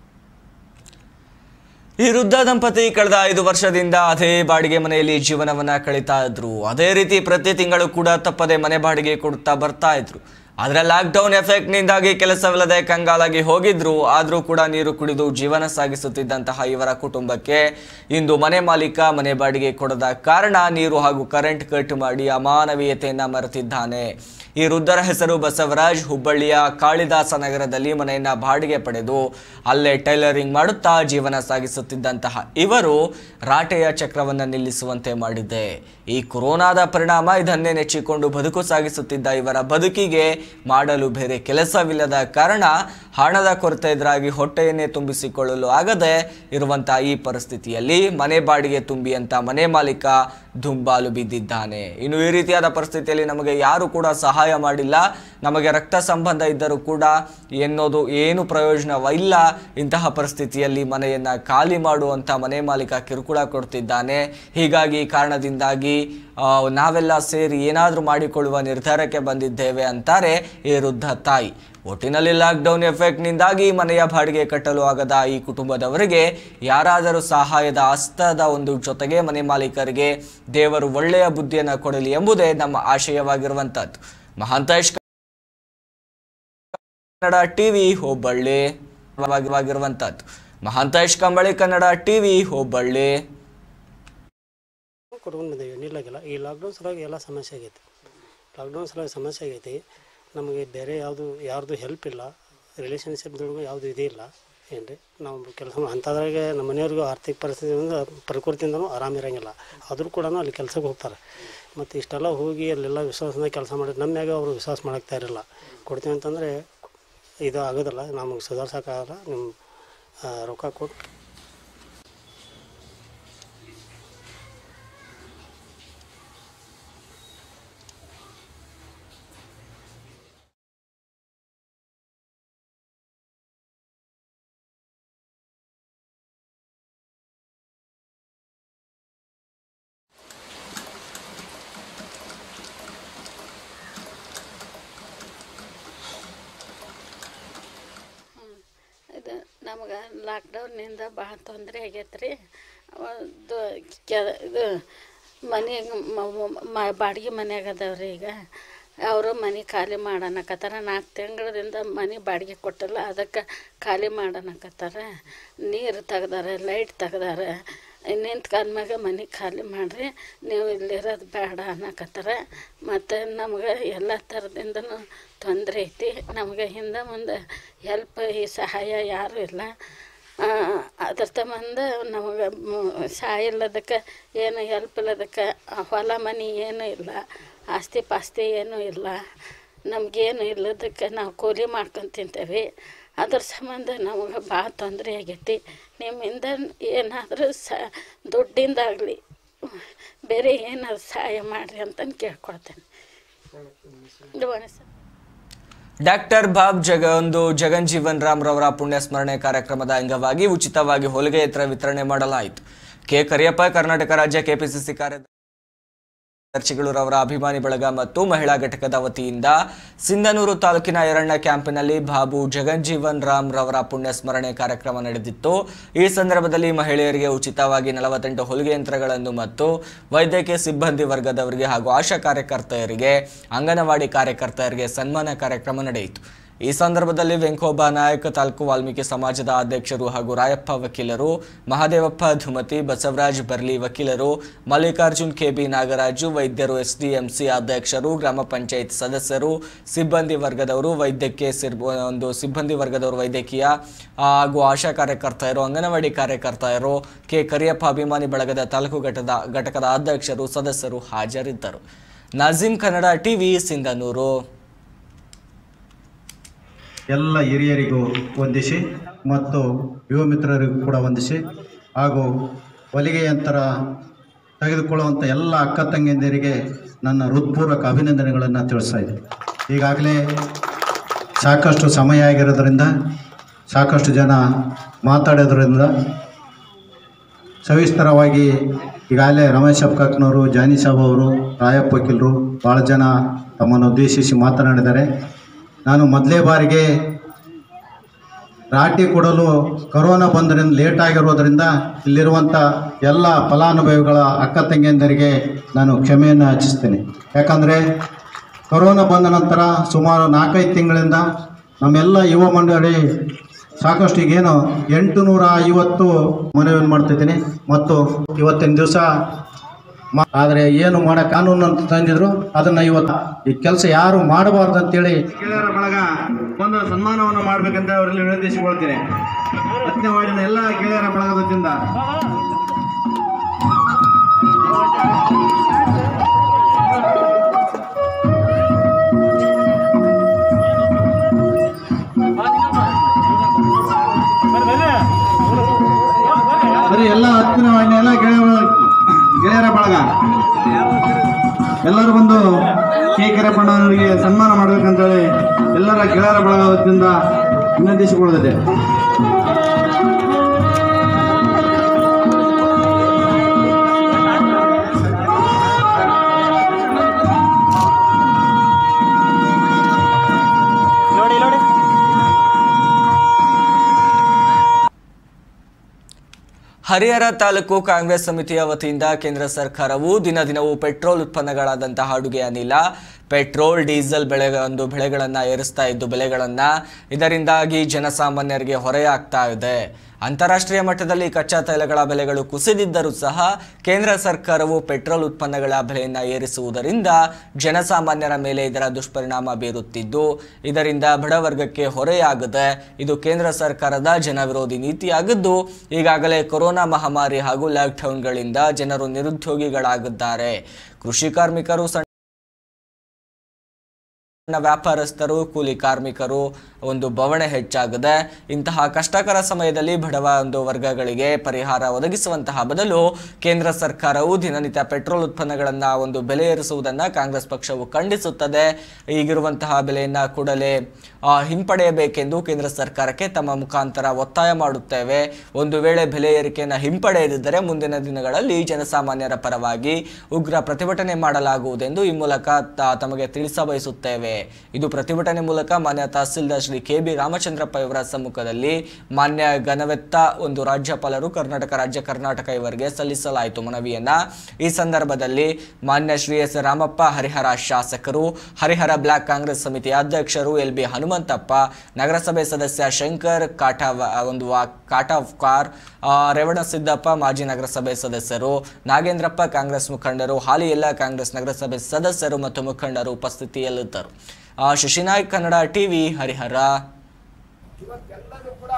ಈ ವೃದ್ಧ ದಂಪತಿ ಕಳೆದ ಐದು ವರ್ಷದಿಂದ ಅದೇ ಬಾಡಿಗೆ ಮನೆಯಲ್ಲಿ ಜೀವನವನ್ನ ಕಳೀತಾ ಇದ್ರು ಅದೇ ರೀತಿ ಪ್ರತಿ ತಿಂಗಳು ಕೂಡ ತಪ್ಪದೆ ಮನೆ ಬಾಡಿಗೆ ಕೊಡ್ತಾ ಬರ್ತಾ ಇದ್ರು ಆದ್ರೆ ಲಾಕ್ಡೌನ್ ಎಫೆಕ್ಟ್ನಿಂದಾಗಿ ಕೆಲಸವಿಲ್ಲದೆ ಕಂಗಾಲಾಗಿ ಹೋಗಿದ್ರು ಆದ್ರೂ ಕೂಡ ನೀರು ಕುಡಿದು ಜೀವನ ಸಾಗಿಸುತ್ತಿದ್ದಂತಹ ಇವರ ಕುಟುಂಬಕ್ಕೆ ಇಂದು ಮನೆ ಮಾಲೀಕ ಮನೆ ಬಾಡಿಗೆ ಕೊಡದ ಕಾರಣ ನೀರು ಹಾಗೂ ಕರೆಂಟ್ ಕಟ್ ಮಾಡಿ ಅಮಾನವೀಯತೆಯನ್ನ ಮರೆತಿದ್ದಾನೆ ಈ ವೃದ್ಧರ ಹೆಸರು ಬಸವರಾಜ್ ಹುಬ್ಬಳ್ಳಿಯ ಕಾಳಿದಾಸ ನಗರದಲ್ಲಿ ಮನೆಯನ್ನ ಬಾಡಿಗೆ ಪಡೆದು ಅಲ್ಲೇ ಟೈಲರಿಂಗ್ ಮಾಡುತ್ತಾ ಜೀವನ ಸಾಗಿಸುತ್ತಿದ್ದಂತಹ ಇವರು ರಾಟೆಯ ಚಕ್ರವನ್ನು ನಿಲ್ಲಿಸುವಂತೆ ಮಾಡಿದೆ ಈ ಕೊರೋನಾದ ಪರಿಣಾಮ ಇದನ್ನೇ ನೆಚ್ಚಿಕೊಂಡು ಬದುಕು ಸಾಗಿಸುತ್ತಿದ್ದ ಇವರ ಬದುಕಿಗೆ ಮಾಡಲು ಬೇರೆ ಕೆಲಸವಿಲ್ಲದ ಕಾರಣ ಹಣದ ಕೊರತೆ ಎದುರಾಗಿ ಹೊಟ್ಟೆಯನ್ನೇ ತುಂಬಿಸಿಕೊಳ್ಳಲು ಆಗದೆ ಇರುವಂತಹ ಈ ಪರಿಸ್ಥಿತಿಯಲ್ಲಿ ಮನೆ ಬಾಡಿಗೆ ತುಂಬಿ ಅಂತ ಮನೆ ಮಾಲೀಕ ದುಂಬಾಲು ಬಿದ್ದಿದ್ದಾನೆ ಇನ್ನು ಈ ರೀತಿಯಾದ ಪರಿಸ್ಥಿತಿಯಲ್ಲಿ ನಮಗೆ ಯಾರು ಕೂಡ ಸಹಾಯ ಮಾಡಿಲ್ಲ ನಮಗೆ ರಕ್ತ ಸಂಬಂಧ ಇದ್ದರೂ ಕೂಡ ಎನ್ನೋದು ಏನು ಪ್ರಯೋಜನವಿಲ್ಲ ಇಂತಹ ಪರಿಸ್ಥಿತಿಯಲ್ಲಿ ಮನೆಯನ್ನ ಖಾಲಿ ಮಾಡುವಂತ ಮನೆ ಮಾಲೀಕ ಕಿರುಕುಳ ಕೊಡ್ತಿದ್ದಾನೆ ಹೀಗಾಗಿ ಈ ಕಾರಣದಿಂದಾಗಿ ಆ, ನಾವೆಲ್ಲ ಸೇರಿ ಏನಾದರೂ ಮಾಡಿಕೊಳ್ಳುವ ನಿರ್ಧಾರಕ್ಕೆ ಬಂದಿದ್ದೇವೆ ಅಂತಾರೆ ಈ ವೃದ್ಧ ತಾಯಿ ಒಟ್ಟಿನಲ್ಲಿ ಲಾಕ್ಡೌನ್ ಎಫೆಕ್ಟ್ನಿಂದಾಗಿ ಮನೆಯ ಬಾಡಿಗೆ ಕಟ್ಟಲು ಆಗದ ಈ ಕುಟುಂಬದವರಿಗೆ ಯಾರಾದರೂ ಸಹಾಯದ ಹಸ್ತದ ಒಂದು ಜೊತೆಗೆ ಮನೆ ಮಾಲೀಕರಿಗೆ ದೇವರು ಒಳ್ಳೆಯ ಬುದ್ಧಿಯನ್ನು ಕೊಡಲಿ ಎಂಬುದೇ ನಮ್ಮ ಆಶಯವಾಗಿರುವಂಥದ್ದು ಮಹಾಂತೇಶ್ ಕನ್ನಡ ಟಿವಿ ಹುಬ್ಬಳ್ಳಿ ವಾಗಿರುವಂಥದ್ದು ಮಹಾಂತೇಶ್ ಕಂಬಳಿ ಕನ್ನಡ ಟಿವಿ ಹುಬ್ಬಳ್ಳಿ ಕೊಟ್ಕೊಂಡು ಬಂದೀವಿ ನಿಲ್ಲಾಗಿಲ್ಲ ಈ ಲಾಕ್ಡೌನ್ ಸಲುವಾಗಿ ಎಲ್ಲ ಸಮಸ್ಯೆ ಆಗೈತಿ ಲಾಕ್ಡೌನ್ ಸಲುವಾಗಿ ಸಮಸ್ಯೆ ಆಗೈತಿ ನಮಗೆ ಬೇರೆ ಯಾವುದು ಯಾರ್ದು ಹೆಲ್ಪ್ ಇಲ್ಲ ರಿಲೇಷನ್ಶಿಪ್ದೊಳಗೂ ಯಾವುದು ಇದೇ ಇಲ್ಲ ಏನು ರೀ ನಾವು ಕೆಲಸ ಅಂಥದ್ರಾಗೆ ನಮ್ಮ ಮನೆಯವ್ರಿಗೂ ಆರ್ಥಿಕ ಪರಿಸ್ಥಿತಿಯಿಂದ ಪ್ರಕೃತಿಯಿಂದನೂ ಆರಾಮಿರಂಗಿಲ್ಲ ಆದರೂ ಕೂಡ ಅಲ್ಲಿ ಕೆಲಸಕ್ಕೆ ಹೋಗ್ತಾರೆ ಮತ್ತು ಇಷ್ಟೆಲ್ಲ ಹೋಗಿ ಅಲ್ಲೆಲ್ಲ ವಿಶ್ವಾಸದಿಂದ ಕೆಲಸ ಮಾಡಿ ನಮ್ಮ ಮ್ಯಾಗ ಅವರು ವಿಶ್ವಾಸ ಮಾಡಕ್ಕೆ ಇರಲ್ಲ ಕೊಡ್ತೀವಿ ಅಂತಂದರೆ ಇದು ಆಗೋದಿಲ್ಲ ನಮಗೆ ಸುಧಾರ್ಸೋಕ್ಕಾಗಲ್ಲ ನಿಮ್ಮ ಆ, ರೊಕ್ಕ ಕೊಟ್ಟು ಇದು ನಮಗೆ ಲಾಕ್ಡೌನ್ನಿಂದ ಭಾಳ ತೊಂದರೆ ಆಗೈತೆ ರೀ ಒಂದು ಕೆ ಇದು ಮನೆ ಬಾಡಿಗೆ ಮನ್ಯಾಗ ಅದಾವ್ರಿ ಈಗ ಅವರು ಮನೆ ಖಾಲಿ ಮಾಡನಕತ್ತಾರ ನಾಲ್ಕು ತಿಂಗಳದಿಂದ ಮನೆ ಬಾಡಿಗೆ ಕೊಟ್ಟಿಲ್ಲ ಅದಕ್ಕೆ ಖಾಲಿ ಮಾಡನಕತ್ತಾರ ನೀರು ತೆಗ್ದಾರ ಲೈಟ್ ತೆಗ್ದಾರ ನಿಂತ ಕಾಲ್ಮ್ಯಾಗ ಮನೆ ಖಾಲಿ ಮಾಡಿರಿ ನೀವು ಇಲ್ಲಿರೋದು ಬೇಡ ಅನ್ನಕತ್ತಾರ ಮತ್ತು ನಮ್ಗೆ ಎಲ್ಲ ಥರದಿಂದನೂ ತೊಂದರೆ ಐತಿ ನಮಗೆ ಹಿಂದೆ ಮುಂದೆ ಹೆಲ್ಪ್ ಈ ಸಹಾಯ ಯಾರೂ ಇಲ್ಲ ಆ, ಅದ್ರ ಸಂಬಂಧ ನಮಗೆ ಸಹಾಯ ಇಲ್ಲದಕ್ಕೆ ಏನು ಹೆಲ್ಪ್ ಇಲ್ಲದಕ್ಕೆ ಹೊಲ ಮನೆ ಏನೂ ಇಲ್ಲ ಆಸ್ತಿ ಪಾಸ್ತಿ ಏನೂ ಇಲ್ಲ ನಮಗೇನು ಇಲ್ಲದಕ್ಕೆ ನಾವು ಕೂಲಿ ಮಾಡ್ಕೊಂಡು ತಿಂತೇವೆ ಅದ್ರ ಸಂಬಂಧ ನಮಗೆ ಭಾಳ ತೊಂದರೆ ಆಗೈತಿ ನಿಮ್ಮಿಂದ ಏನಾದರೂ ಸ ದುಡ್ಡಿಂದಾಗಲಿ ಬೇರೆ ಏನಾದ್ರು ಸಹಾಯ ಮಾಡಿರಿ ಅಂತಂದು ಕೇಳ್ಕೊಳ್ತೇನೆ ಇದು ಸರ್ ಡಾಕ್ಟರ್ ಬಾಬ್ ಜಗ ಒಂದು ಜಗನ್ ಜೀವನ್ ರಾಮ್ ರವರ ಪುಣ್ಯ ಸ್ಮರಣೆ ಕಾರ್ಯಕ್ರಮದ ಅಂಗವಾಗಿ ಉಚಿತವಾಗಿ ಹೊಲಿಗೆ ಯಂತ್ರ ವಿತರಣೆ ಮಾಡಲಾಯಿತು ಕೆ ಕರಿಯಪ್ಪ ಕರ್ನಾಟಕ ರಾಜ್ಯ ಕೆಪಿಸಿಸಿ ಕಾರ್ಯದರ್ಶಿಗಳು ರವರ ಅಭಿಮಾನಿ ಬಳಗ ಮತ್ತು ಮಹಿಳಾ ಘಟಕದ ವತಿಯಿಂದ ಸಿಂಧನೂರು ತಾಲೂಕಿನ ಎರಣ್ಣ ಕ್ಯಾಂಪಿನಲ್ಲಿ ಬಾಬು ಜಗನ್ ಜೀವನ್ ರಾಮ್ ರವರ ಪುಣ್ಯ ಸ್ಮರಣೆ ಕಾರ್ಯಕ್ರಮ ನಡೆದಿತ್ತು ಈ ಸಂದರ್ಭದಲ್ಲಿ ಮಹಿಳೆಯರಿಗೆ ಉಚಿತವಾಗಿ ನಲವತ್ತೆಂಟು ಹೊಲಿಗೆ ಯಂತ್ರಗಳನ್ನು ಮತ್ತು ವೈದ್ಯಕೀಯ ಸಿಬ್ಬಂದಿ ವರ್ಗದವರಿಗೆ ಹಾಗೂ ಆಶಾ ಕಾರ್ಯಕರ್ತೆಯರಿಗೆ ಅಂಗನವಾಡಿ ಕಾರ್ಯಕರ್ತೆಯರಿಗೆ ಸನ್ಮಾನ ಕಾರ್ಯಕ್ರಮ ನಡೆಯಿತು ಈ ಸಂದರ್ಭದಲ್ಲಿ ವೆಂಕೋಬ ನಾಯಕ್ ತಾಲೂಕು ವಾಲ್ಮೀಕಿ ಸಮಾಜದ ಅಧ್ಯಕ್ಷರು ಹಾಗೂ ರಾಯಪ್ಪ ವಕೀಲರು ಮಹಾದೇವಪ್ಪ ಧುಮತಿ ಬಸವರಾಜ್ ಬರ್ಲಿ ವಕೀಲರು ಮಲ್ಲಿಕಾರ್ಜುನ್ ಕೆಬಿ ನಾಗರಾಜು ವೈದ್ಯರು ಎಸ್ಡಿಎಂಸಿ ಅಧ್ಯಕ್ಷರು ಗ್ರಾಮ ಪಂಚಾಯತ್ ಸದಸ್ಯರು ಸಿಬ್ಬಂದಿ ವರ್ಗದವರು ವೈದ್ಯಕೀಯ ಸಿರ್ ಒಂದು ಸಿಬ್ಬಂದಿ ವರ್ಗದವರು ವೈದ್ಯಕೀಯ ಆ, ಹಾಗೂ ಆಶಾ ಕಾರ್ಯಕರ್ತೆಯರು ಅಂಗನವಾಡಿ ಕಾರ್ಯಕರ್ತೆಯರು ಕೆ ಕರಿಯಪ್ಪ ಅಭಿಮಾನಿ ಬಳಗದ ತಾಲೂಕು ಘಟಕದ ಘಟಕದ ಅಧ್ಯಕ್ಷರು ಸದಸ್ಯರು ಹಾಜರಿದ್ದರು ನಜೀಂ ಕನ್ನಡ ಟಿವಿ ಸಿಂಧನೂರು ಎಲ್ಲ ಹಿರಿಯರಿಗೂ ವಂದಿಸಿ ಮತ್ತು ಯುವ ಮಿತ್ರರಿಗೂ ಕೂಡ ವಂದಿಸಿ ಹಾಗೂ ಹೊಲಿಗೆ ಯಂತ್ರ ತೆಗೆದುಕೊಳ್ಳುವಂಥ ಎಲ್ಲ ಅಕ್ಕ ತಂಗಿಯಂದಿರಿಗೆ ನನ್ನ ಹೃತ್ಪೂರ್ವಕ ಅಭಿನಂದನೆಗಳನ್ನು ತಿಳಿಸ್ತಾ ಇದ್ದೀನಿ ಈಗಾಗಲೇ ಸಾಕಷ್ಟು ಸಮಯ ಆಗಿರೋದ್ರಿಂದ ಸಾಕಷ್ಟು ಜನ ಮಾತಾಡೋದ್ರಿಂದ ಸವಿಸ್ತರವಾಗಿ ಈಗಾಗಲೇ ರಮೇಶ್ ಅಬ್ಕಾಕ್ನವರು ಜಾನಿ ಸಾಬ್ ಅವರು ರಾಯಪ್ಪ ವಕೀಲರು ಭಾಳ ಜನ ತಮ್ಮನ್ನು ಉದ್ದೇಶಿಸಿ ಮಾತನಾಡಿದ್ದಾರೆ ನಾನು ಮೊದಲೇ ಬಾರಿಗೆ ರಾಟಿ ಕೊಡಲು ಕರೋನಾ ಬಂದರಿಂದ ಲೇಟ್ ಆಗಿರೋದ್ರಿಂದ ಇಲ್ಲಿರುವಂಥ ಎಲ್ಲ ಫಲಾನುಭವಿಗಳ ಅಕ್ಕ ತಂಗಿಯಂದರಿಗೆ ನಾನು ಕ್ಷಮೆಯನ್ನು ಯಾಚಿಸ್ತೇನೆ ಯಾಕಂದರೆ ಕರೋನಾ ಬಂದ ನಂತರ ಸುಮಾರು ನಾಲ್ಕೈದು ತಿಂಗಳಿಂದ ನಮ್ಮೆಲ್ಲ ಯುವ ಮಂಡಳಿ ಸಾಕಷ್ಟು ಈಗೇನು ಎಂಟು ನೂರ ಐವತ್ತು ಮನವಿಯನ್ನು ಮಾಡ್ತಿದ್ದೀನಿ ಮತ್ತು ಇವತ್ತಿನ ದಿವಸ ಮಾ- ಆದರೆ ಏನು ಮಾಡೋ ಕಾನೂನು ಅಂತ ತಂದಿದ್ರು ಅದನ್ನ ಇವತ್ತು ಈ ಕೆಲಸ ಯಾರು ಮಾಡಬಾರ್ದು ಅಂತೇಳಿ ಗೆಳೆಯರ ಬಳಗ ಒಂದು ಸನ್ಮಾನವನ್ನು ಮಾಡ್ಬೇಕಂತ ಅವರಲ್ಲಿ ವಿನಂತಿಸಿಕೊಳ್ತೀನಿ ಹತ್ತನೇ ವಾರ್ಡಿನ ಎಲ್ಲ ಗೆಳೆಯರ ಬಳಗದ ವತಿಯಿಂದ ಬರೀ ಎಲ್ಲ ಹತ್ತನೇ ವಾರ್ಡಿನ ಎಲ್ಲ ಗೆಳೆಯರ ಗೆಳೆಯರ ಬಳಗ ಎಲ್ಲರೂ ಬಂದು ಕೆ ಕೆರಪ್ಪಣ್ಣವರಿಗೆ ಸನ್ಮಾನ ಮಾಡಬೇಕಂತೇಳಿ ಎಲ್ಲರ ಗೆಳೆಯರ ಬಳಗ ವತಿಯಿಂದ ವಿನಂತಿಸಿಕೊಳ್ಳುತ್ತದೆ ನೋಡಿ ನೋಡಿ ಹರಿಹರ ತಾಲೂಕು ಕಾಂಗ್ರೆಸ್ ಸಮಿತಿಯ ವತಿಯಿಂದ ಕೇಂದ್ರ ಸರ್ಕಾರವು ದಿನ ದಿನವೂ ಪೆಟ್ರೋಲ್ ಉತ್ಪನ್ನಗಳಾದಂತಹ ಅಡುಗೆ ಅನಿಲ ಪೆಟ್ರೋಲ್ ಡೀಸೆಲ್ ಬೆಳೆ ಒಂದು ಬೆಳೆಗಳನ್ನು ಏರಿಸ್ತಾ ಇದ್ದು ಬೆಲೆಗಳನ್ನು ಇದರಿಂದಾಗಿ ಜನಸಾಮಾನ್ಯರಿಗೆ ಹೊರೆಯಾಗ್ತಾ ಇದೆ ಅಂತಾರಾಷ್ಟ್ರೀಯ ಮಟ್ಟದಲ್ಲಿ ಕಚ್ಚಾ ತೈಲಗಳ ಬೆಲೆಗಳು ಕುಸಿದಿದ್ದರೂ ಸಹ ಕೇಂದ್ರ ಸರ್ಕಾರವು ಪೆಟ್ರೋಲ್ ಉತ್ಪನ್ನಗಳ ಬೆಲೆಯನ್ನು ಏರಿಸುವುದರಿಂದ ಜನಸಾಮಾನ್ಯರ ಮೇಲೆ ಇದರ ದುಷ್ಪರಿಣಾಮ ಬೀರುತ್ತಿದ್ದು ಇದರಿಂದ ಬಡವರ್ಗಕ್ಕೆ ಹೊರೆಯಾಗದೆ ಇದು ಕೇಂದ್ರ ಸರ್ಕಾರದ ಜನವಿರೋಧಿ ನೀತಿಯಾಗಿದ್ದು ಈಗಾಗಲೇ ಕೊರೋನಾ ಮಹಾಮಾರಿ ಹಾಗೂ ಲಾಕ್ಡೌನ್ಗಳಿಂದ ಜನರು ನಿರುದ್ಯೋಗಿಗಳಾಗಿದ್ದಾರೆ ಕೃಷಿ ಕಾರ್ಮಿಕರು ಸಣ್ಣ ಸಣ್ಣ ವ್ಯಾಪಾರಸ್ಥರು ಕೂಲಿ ಕಾರ್ಮಿಕರು ಒಂದು ಬವಣೆ ಹೆಚ್ಚಾಗಿದೆ ಇಂತಹ ಕಷ್ಟಕರ ಸಮಯದಲ್ಲಿ ಬಡವ ಒಂದು ವರ್ಗಗಳಿಗೆ ಪರಿಹಾರ ಒದಗಿಸುವಂತಹ ಬದಲು ಕೇಂದ್ರ ಸರ್ಕಾರವು ದಿನನಿತ್ಯ ಪೆಟ್ರೋಲ್ ಉತ್ಪನ್ನಗಳನ್ನು ಒಂದು ಬೆಲೆ ಏರಿಸುವುದನ್ನು ಕಾಂಗ್ರೆಸ್ ಪಕ್ಷವು ಖಂಡಿಸುತ್ತದೆ ಈಗಿರುವಂತಹ ಬೆಲೆಯನ್ನು ಕೂಡಲೇ ಆ, ಹಿಂಪಡೆಯಬೇಕೆಂದು ಕೇಂದ್ರ ಸರ್ಕಾರಕ್ಕೆ ತಮ್ಮ ಮುಖಾಂತರ ಒತ್ತಾಯ ಮಾಡುತ್ತೇವೆ ಒಂದು ವೇಳೆ ಬೆಲೆ ಏರಿಕೆಯನ್ನು ಹಿಂಪಡೆಯದಿದ್ದರೆ ಮುಂದಿನ ದಿನಗಳಲ್ಲಿ ಜನಸಾಮಾನ್ಯರ ಪರವಾಗಿ ಉಗ್ರ ಪ್ರತಿಭಟನೆ ಮಾಡಲಾಗುವುದೆಂದು ಈ ಮೂಲಕ ತ- ತಮಗೆ ತಿಳಿಸಬಯಸುತ್ತೇವೆ ಇದು ಪ್ರತಿಭಟನೆ ಮೂಲಕ ಮಾನ್ಯ ತಹಸೀಲ್ದಾರ್ ಶ್ರೀ ಕೆ ಬಿ ರಾಮಚಂದ್ರಪ್ಪ ಇವರ ಸಮ್ಮುಖದಲ್ಲಿ ಮಾನ್ಯ ಘನವೆತ್ತ ಒಂದು ರಾಜ್ಯಪಾಲರು ಕರ್ನಾಟಕ ರಾಜ್ಯ ಕರ್ನಾಟಕ ಇವರಿಗೆ ಸಲ್ಲಿಸಲಾಯಿತು ಮನವಿಯನ್ನ ಈ ಸಂದರ್ಭದಲ್ಲಿ ಮಾನ್ಯ ಶ್ರೀ ಎಸ್ ರಾಮಪ್ಪ ಹರಿಹರ ಶಾಸಕರು ಹರಿಹರ ಬ್ಲಾಕ್ ಕಾಂಗ್ರೆಸ್ ಸಮಿತಿಯ ಅಧ್ಯಕ್ಷರು ಎಲ್ ಬಿ ಹನುಮಂತಪ್ಪ ನಗರಸಭೆ ಸದಸ್ಯ ಶಂಕರ್ ಕಾಟಾವ ಒಂದು ವಾ- ಕಾಟಾವ್ಕಾರ್ ಆ, ರೇವಣಸಿದ್ದಪ್ಪ ಮಾಜಿ ನಗರಸಭೆ ಸದಸ್ಯರು ನಾಗೇಂದ್ರಪ್ಪ ಕಾಂಗ್ರೆಸ್ ಮುಖಂಡರು ಹಾಲಿ ಎಲ್ಲ ಕಾಂಗ್ರೆಸ್ ನಗರಸಭೆ ಸದಸ್ಯರು ಮತ್ತು ಮುಖಂಡರು ಉಪಸ್ಥಿತಿಯಲ್ಲಿದ್ದರು ಆ, ಶಶಿನಾಯ್ಕ್ ಕನ್ನಡ ಟಿವಿ ಹರಿಹರ ಇವತ್ತೆಲ್ಲರೂ ಕೂಡ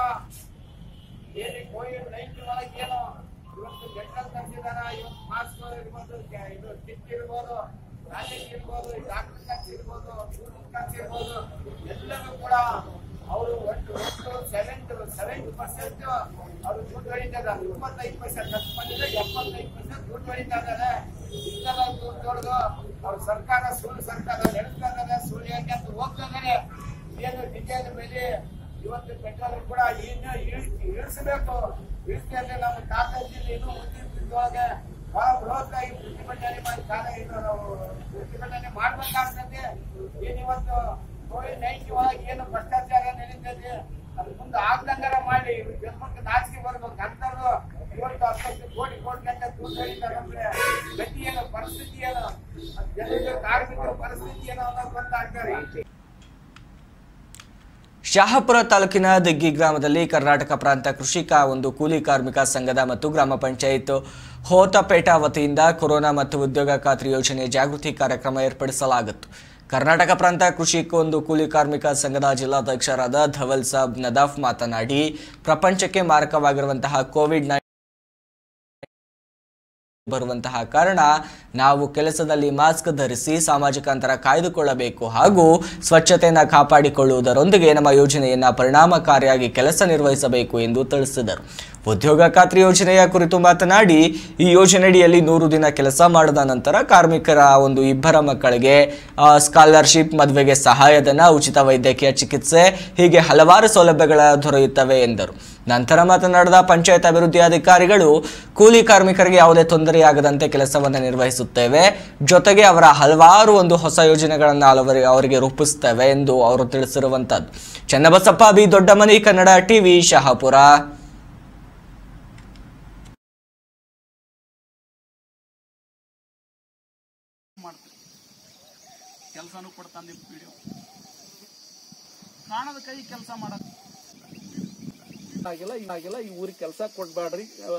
ಏನು ಕೋವಿಡ್ ನೈನ್ಟೀನ್ ಒಳಗೆ ಏನು ಇವತ್ತು ಮೆಡಿಕಲ್ ತರಿಸಿದಾರ ಇವತ್ತು ಮಾಸ್ಕ್ ಇರ್ಬೋದು ಕ- ಇದು ಕಿಟ್ ಇರ್ಬೋದು ರಾಜಕೀಯ ಇರ್ಬೋದು ಡಾಕ್ಟರ್ ಖರ್ಚು ಇರ್ಬೋದು ಸ್ಟೂಡೆಂಟ್ ಖರ್ಚು ಇರ್ಬೋದು ಎಲ್ಲರೂ ಕೂಡ ಅವರು ಒಟ್ಟು ಒಟ್ಟು ಸೆವೆಂಟ್ ಸೆವೆಂಟಿ ಪರ್ಸೆಂಟ್ ಅವರು ದುಡ್ಡು ಹೊಡಿತಾ ಇದ್ದಾರೆ ಇಪ್ಪತ್ತೈದು ಪರ್ಸೆಂಟ್ ಖರ್ಚು ಮಾಡಿದ್ರೆ ಎಪ್ಪತ್ತೈದು ಪರ್ಸೆಂಟ್ ದುಡ್ಡು ಹೊಡಿತಾ ಇದ್ದಾರೆ ಇದೆಲ್ಲ ದುಡ್ಡು ಹೊಡೆದು ಅವ್ರ ಸರ್ಕಾರ ಸುಳ್ಳು ಸರ್ಕಾರ ನಡೆಸ್ತಾ ಇದ್ದಾರೆ ಸುಳ್ಳು ಹೇಗೆ ಅಂತ ಹೋಗ್ತಾ ಇದ್ದಾರೆ ಏನು ಡಿಜೆಲ್ ಮೇಲೆ ಇವತ್ತು ಪೆಟ್ರೋಲ್ ಕೂಡ ಇನ್ನು ಇಳ್- ಇಳಿಸಬೇಕು ಇಳಿಸ್ಕೊಂಡ್ರೆ ನಮ್ಮ ಕಾಲೇಜಿನಲ್ಲಿ ಇನ್ನೂ ಮುಂದಿನೊಳಗೆ ಬಹಳ ಬೃಹತ್ತಾಗಿ ಪ್ರತಿಭಟನೆ ಮಾಡಿ ಕಾಲ ಇದು ನಾವು ಪ್ರತಿಭಟನೆ ಮಾಡ್ಬೇಕಾಗ್ತದೆ ಏನ್ ಇವತ್ತು ಕೋವಿಡ್ ನೈನ್ಟೀನ್ ಒಳಗೆ ಏನು ಭ್ರಷ್ಟಾಚಾರ ನಡೀತದೆ ಅದು ಮುಂದೆ ಆಗ್ದಂಗಾರ ಮಾಡಿ ಜನಕ್ಕೆ ನಾಚಿಕೆ ಬರ್ಬೇಕು ಅಂತವ್ರು ಇವತ್ತು ಹತ್ತತ್ತು ಕೋಟಿ ಕೋಟಿ ಗಂಟೆ ದುಡ್ಡು ಹೇಳಿದ್ದಾರೆ ಅಂದ್ರೆ ಗತಿ ಏನು ಪರಿಸ್ಥಿತಿ ಏನು ಜನರಿಗೆ ಕಾರ್ಮಿಕರ ಪರಿಸ್ಥಿತಿ ಏನು ಅನ್ನೋದು ಗೊತ್ತಾಗ್ತಾರೆ ಶಹಾಪುರ ತಾಲೂಕಿನ ದಿಗ್ಗಿ ಗ್ರಾಮದಲ್ಲಿ ಕರ್ನಾಟಕ ಪ್ರಾಂತ ಕೃಷಿಕ ಒಂದು ಕೂಲಿ ಕಾರ್ಮಿಕ ಸಂಘದ ಮತ್ತು ಗ್ರಾಮ ಪಂಚಾಯತ್ ಹೋತಪೇಟ ವತಿಯಿಂದ ಕೊರೋನಾ ಮತ್ತು ಉದ್ಯೋಗ ಖಾತ್ರಿ ಯೋಜನೆ ಜಾಗೃತಿ ಕಾರ್ಯಕ್ರಮ ಏರ್ಪಡಿಸಲಾಗಿತ್ತು ಕರ್ನಾಟಕ ಪ್ರಾಂತ ಕೃಷಿಕ ಒಂದು ಕೂಲಿ ಕಾರ್ಮಿಕ ಸಂಘದ ಜಿಲ್ಲಾಧ್ಯಕ್ಷರಾದ ಧವಲ್ ಸಾಬ್ ನದಾಫ್ ಮಾತನಾಡಿ ಪ್ರಪಂಚಕ್ಕೆ ಮಾರಕವಾಗಿರುವಂತಹ ಕೋವಿಡ್ ಬರುವಂತಹ ಕಾರಣ ನಾವು ಕೆಲಸದಲ್ಲಿ ಮಾಸ್ಕ್ ಧರಿಸಿ ಸಾಮಾಜಿಕ ಅಂತರ ಕಾಯ್ದುಕೊಳ್ಳಬೇಕು ಹಾಗೂ ಸ್ವಚ್ಛತೆಯನ್ನು ಕಾಪಾಡಿಕೊಳ್ಳುವುದರೊಂದಿಗೆ ನಮ್ಮ ಯೋಜನೆಯನ್ನು ಪರಿಣಾಮಕಾರಿಯಾಗಿ ಕೆಲಸ ನಿರ್ವಹಿಸಬೇಕು ಎಂದು ತಿಳಿಸಿದರು ಉದ್ಯೋಗ ಖಾತ್ರಿ ಯೋಜನೆಯ ಕುರಿತು ಮಾತನಾಡಿ ಈ ಯೋಜನೆಯಡಿಯಲ್ಲಿ ನೂರು ದಿನ ಕೆಲಸ ಮಾಡಿದ ನಂತರ ಕಾರ್ಮಿಕರ ಒಂದು ಇಬ್ಬರ ಮಕ್ಕಳಿಗೆ ಆ, ಸ್ಕಾಲರ್ಶಿಪ್ ಮದುವೆಗೆ ಸಹಾಯಧನ ಉಚಿತ ವೈದ್ಯಕೀಯ ಚಿಕಿತ್ಸೆ ಹೀಗೆ ಹಲವಾರು ಸೌಲಭ್ಯಗಳ ದೊರೆಯುತ್ತವೆ ಎಂದರು ನಂತರ ಮಾತನಾಡಿದ ಪಂಚಾಯತ್ ಅಭಿವೃದ್ಧಿ ಅಧಿಕಾರಿಗಳು ಕೂಲಿ ಕಾರ್ಮಿಕರಿಗೆ ಯಾವುದೇ ತೊಂದರೆಯಾಗದಂತೆ ಕೆಲಸವನ್ನು ನಿರ್ವಹಿಸುತ್ತೇವೆ ಜೊತೆಗೆ ಅವರ ಹಲವಾರು ಒಂದು ಹೊಸ ಯೋಜನೆಗಳನ್ನು ಹಲವರಿ ಅವರಿಗೆ ರೂಪಿಸುತ್ತೇವೆ ಎಂದು ಅವರು ತಿಳಿಸಿರುವಂತದ್ದು ಚನ್ನಬಸಪ್ಪ ಬಿ ದೊಡ್ಡಮನಿ ಕನ್ನಡ ಟಿವಿ ಶಹಾಪುರ ಕೆಲಸನೂ ಕೊಡ್ತಾನೆ ವಿಡಿಯೋ ಕಾಣದ ಕೈ ಕೆಲಸ ಮಾಡಕ್ ಆಗಿಲ್ಲ ಆಗಿಲ್ಲ ಈ ಊರಿಗೆ ಕೆಲಸ ಕೊಡ್ಬೇಡ್ರಿ ಆ,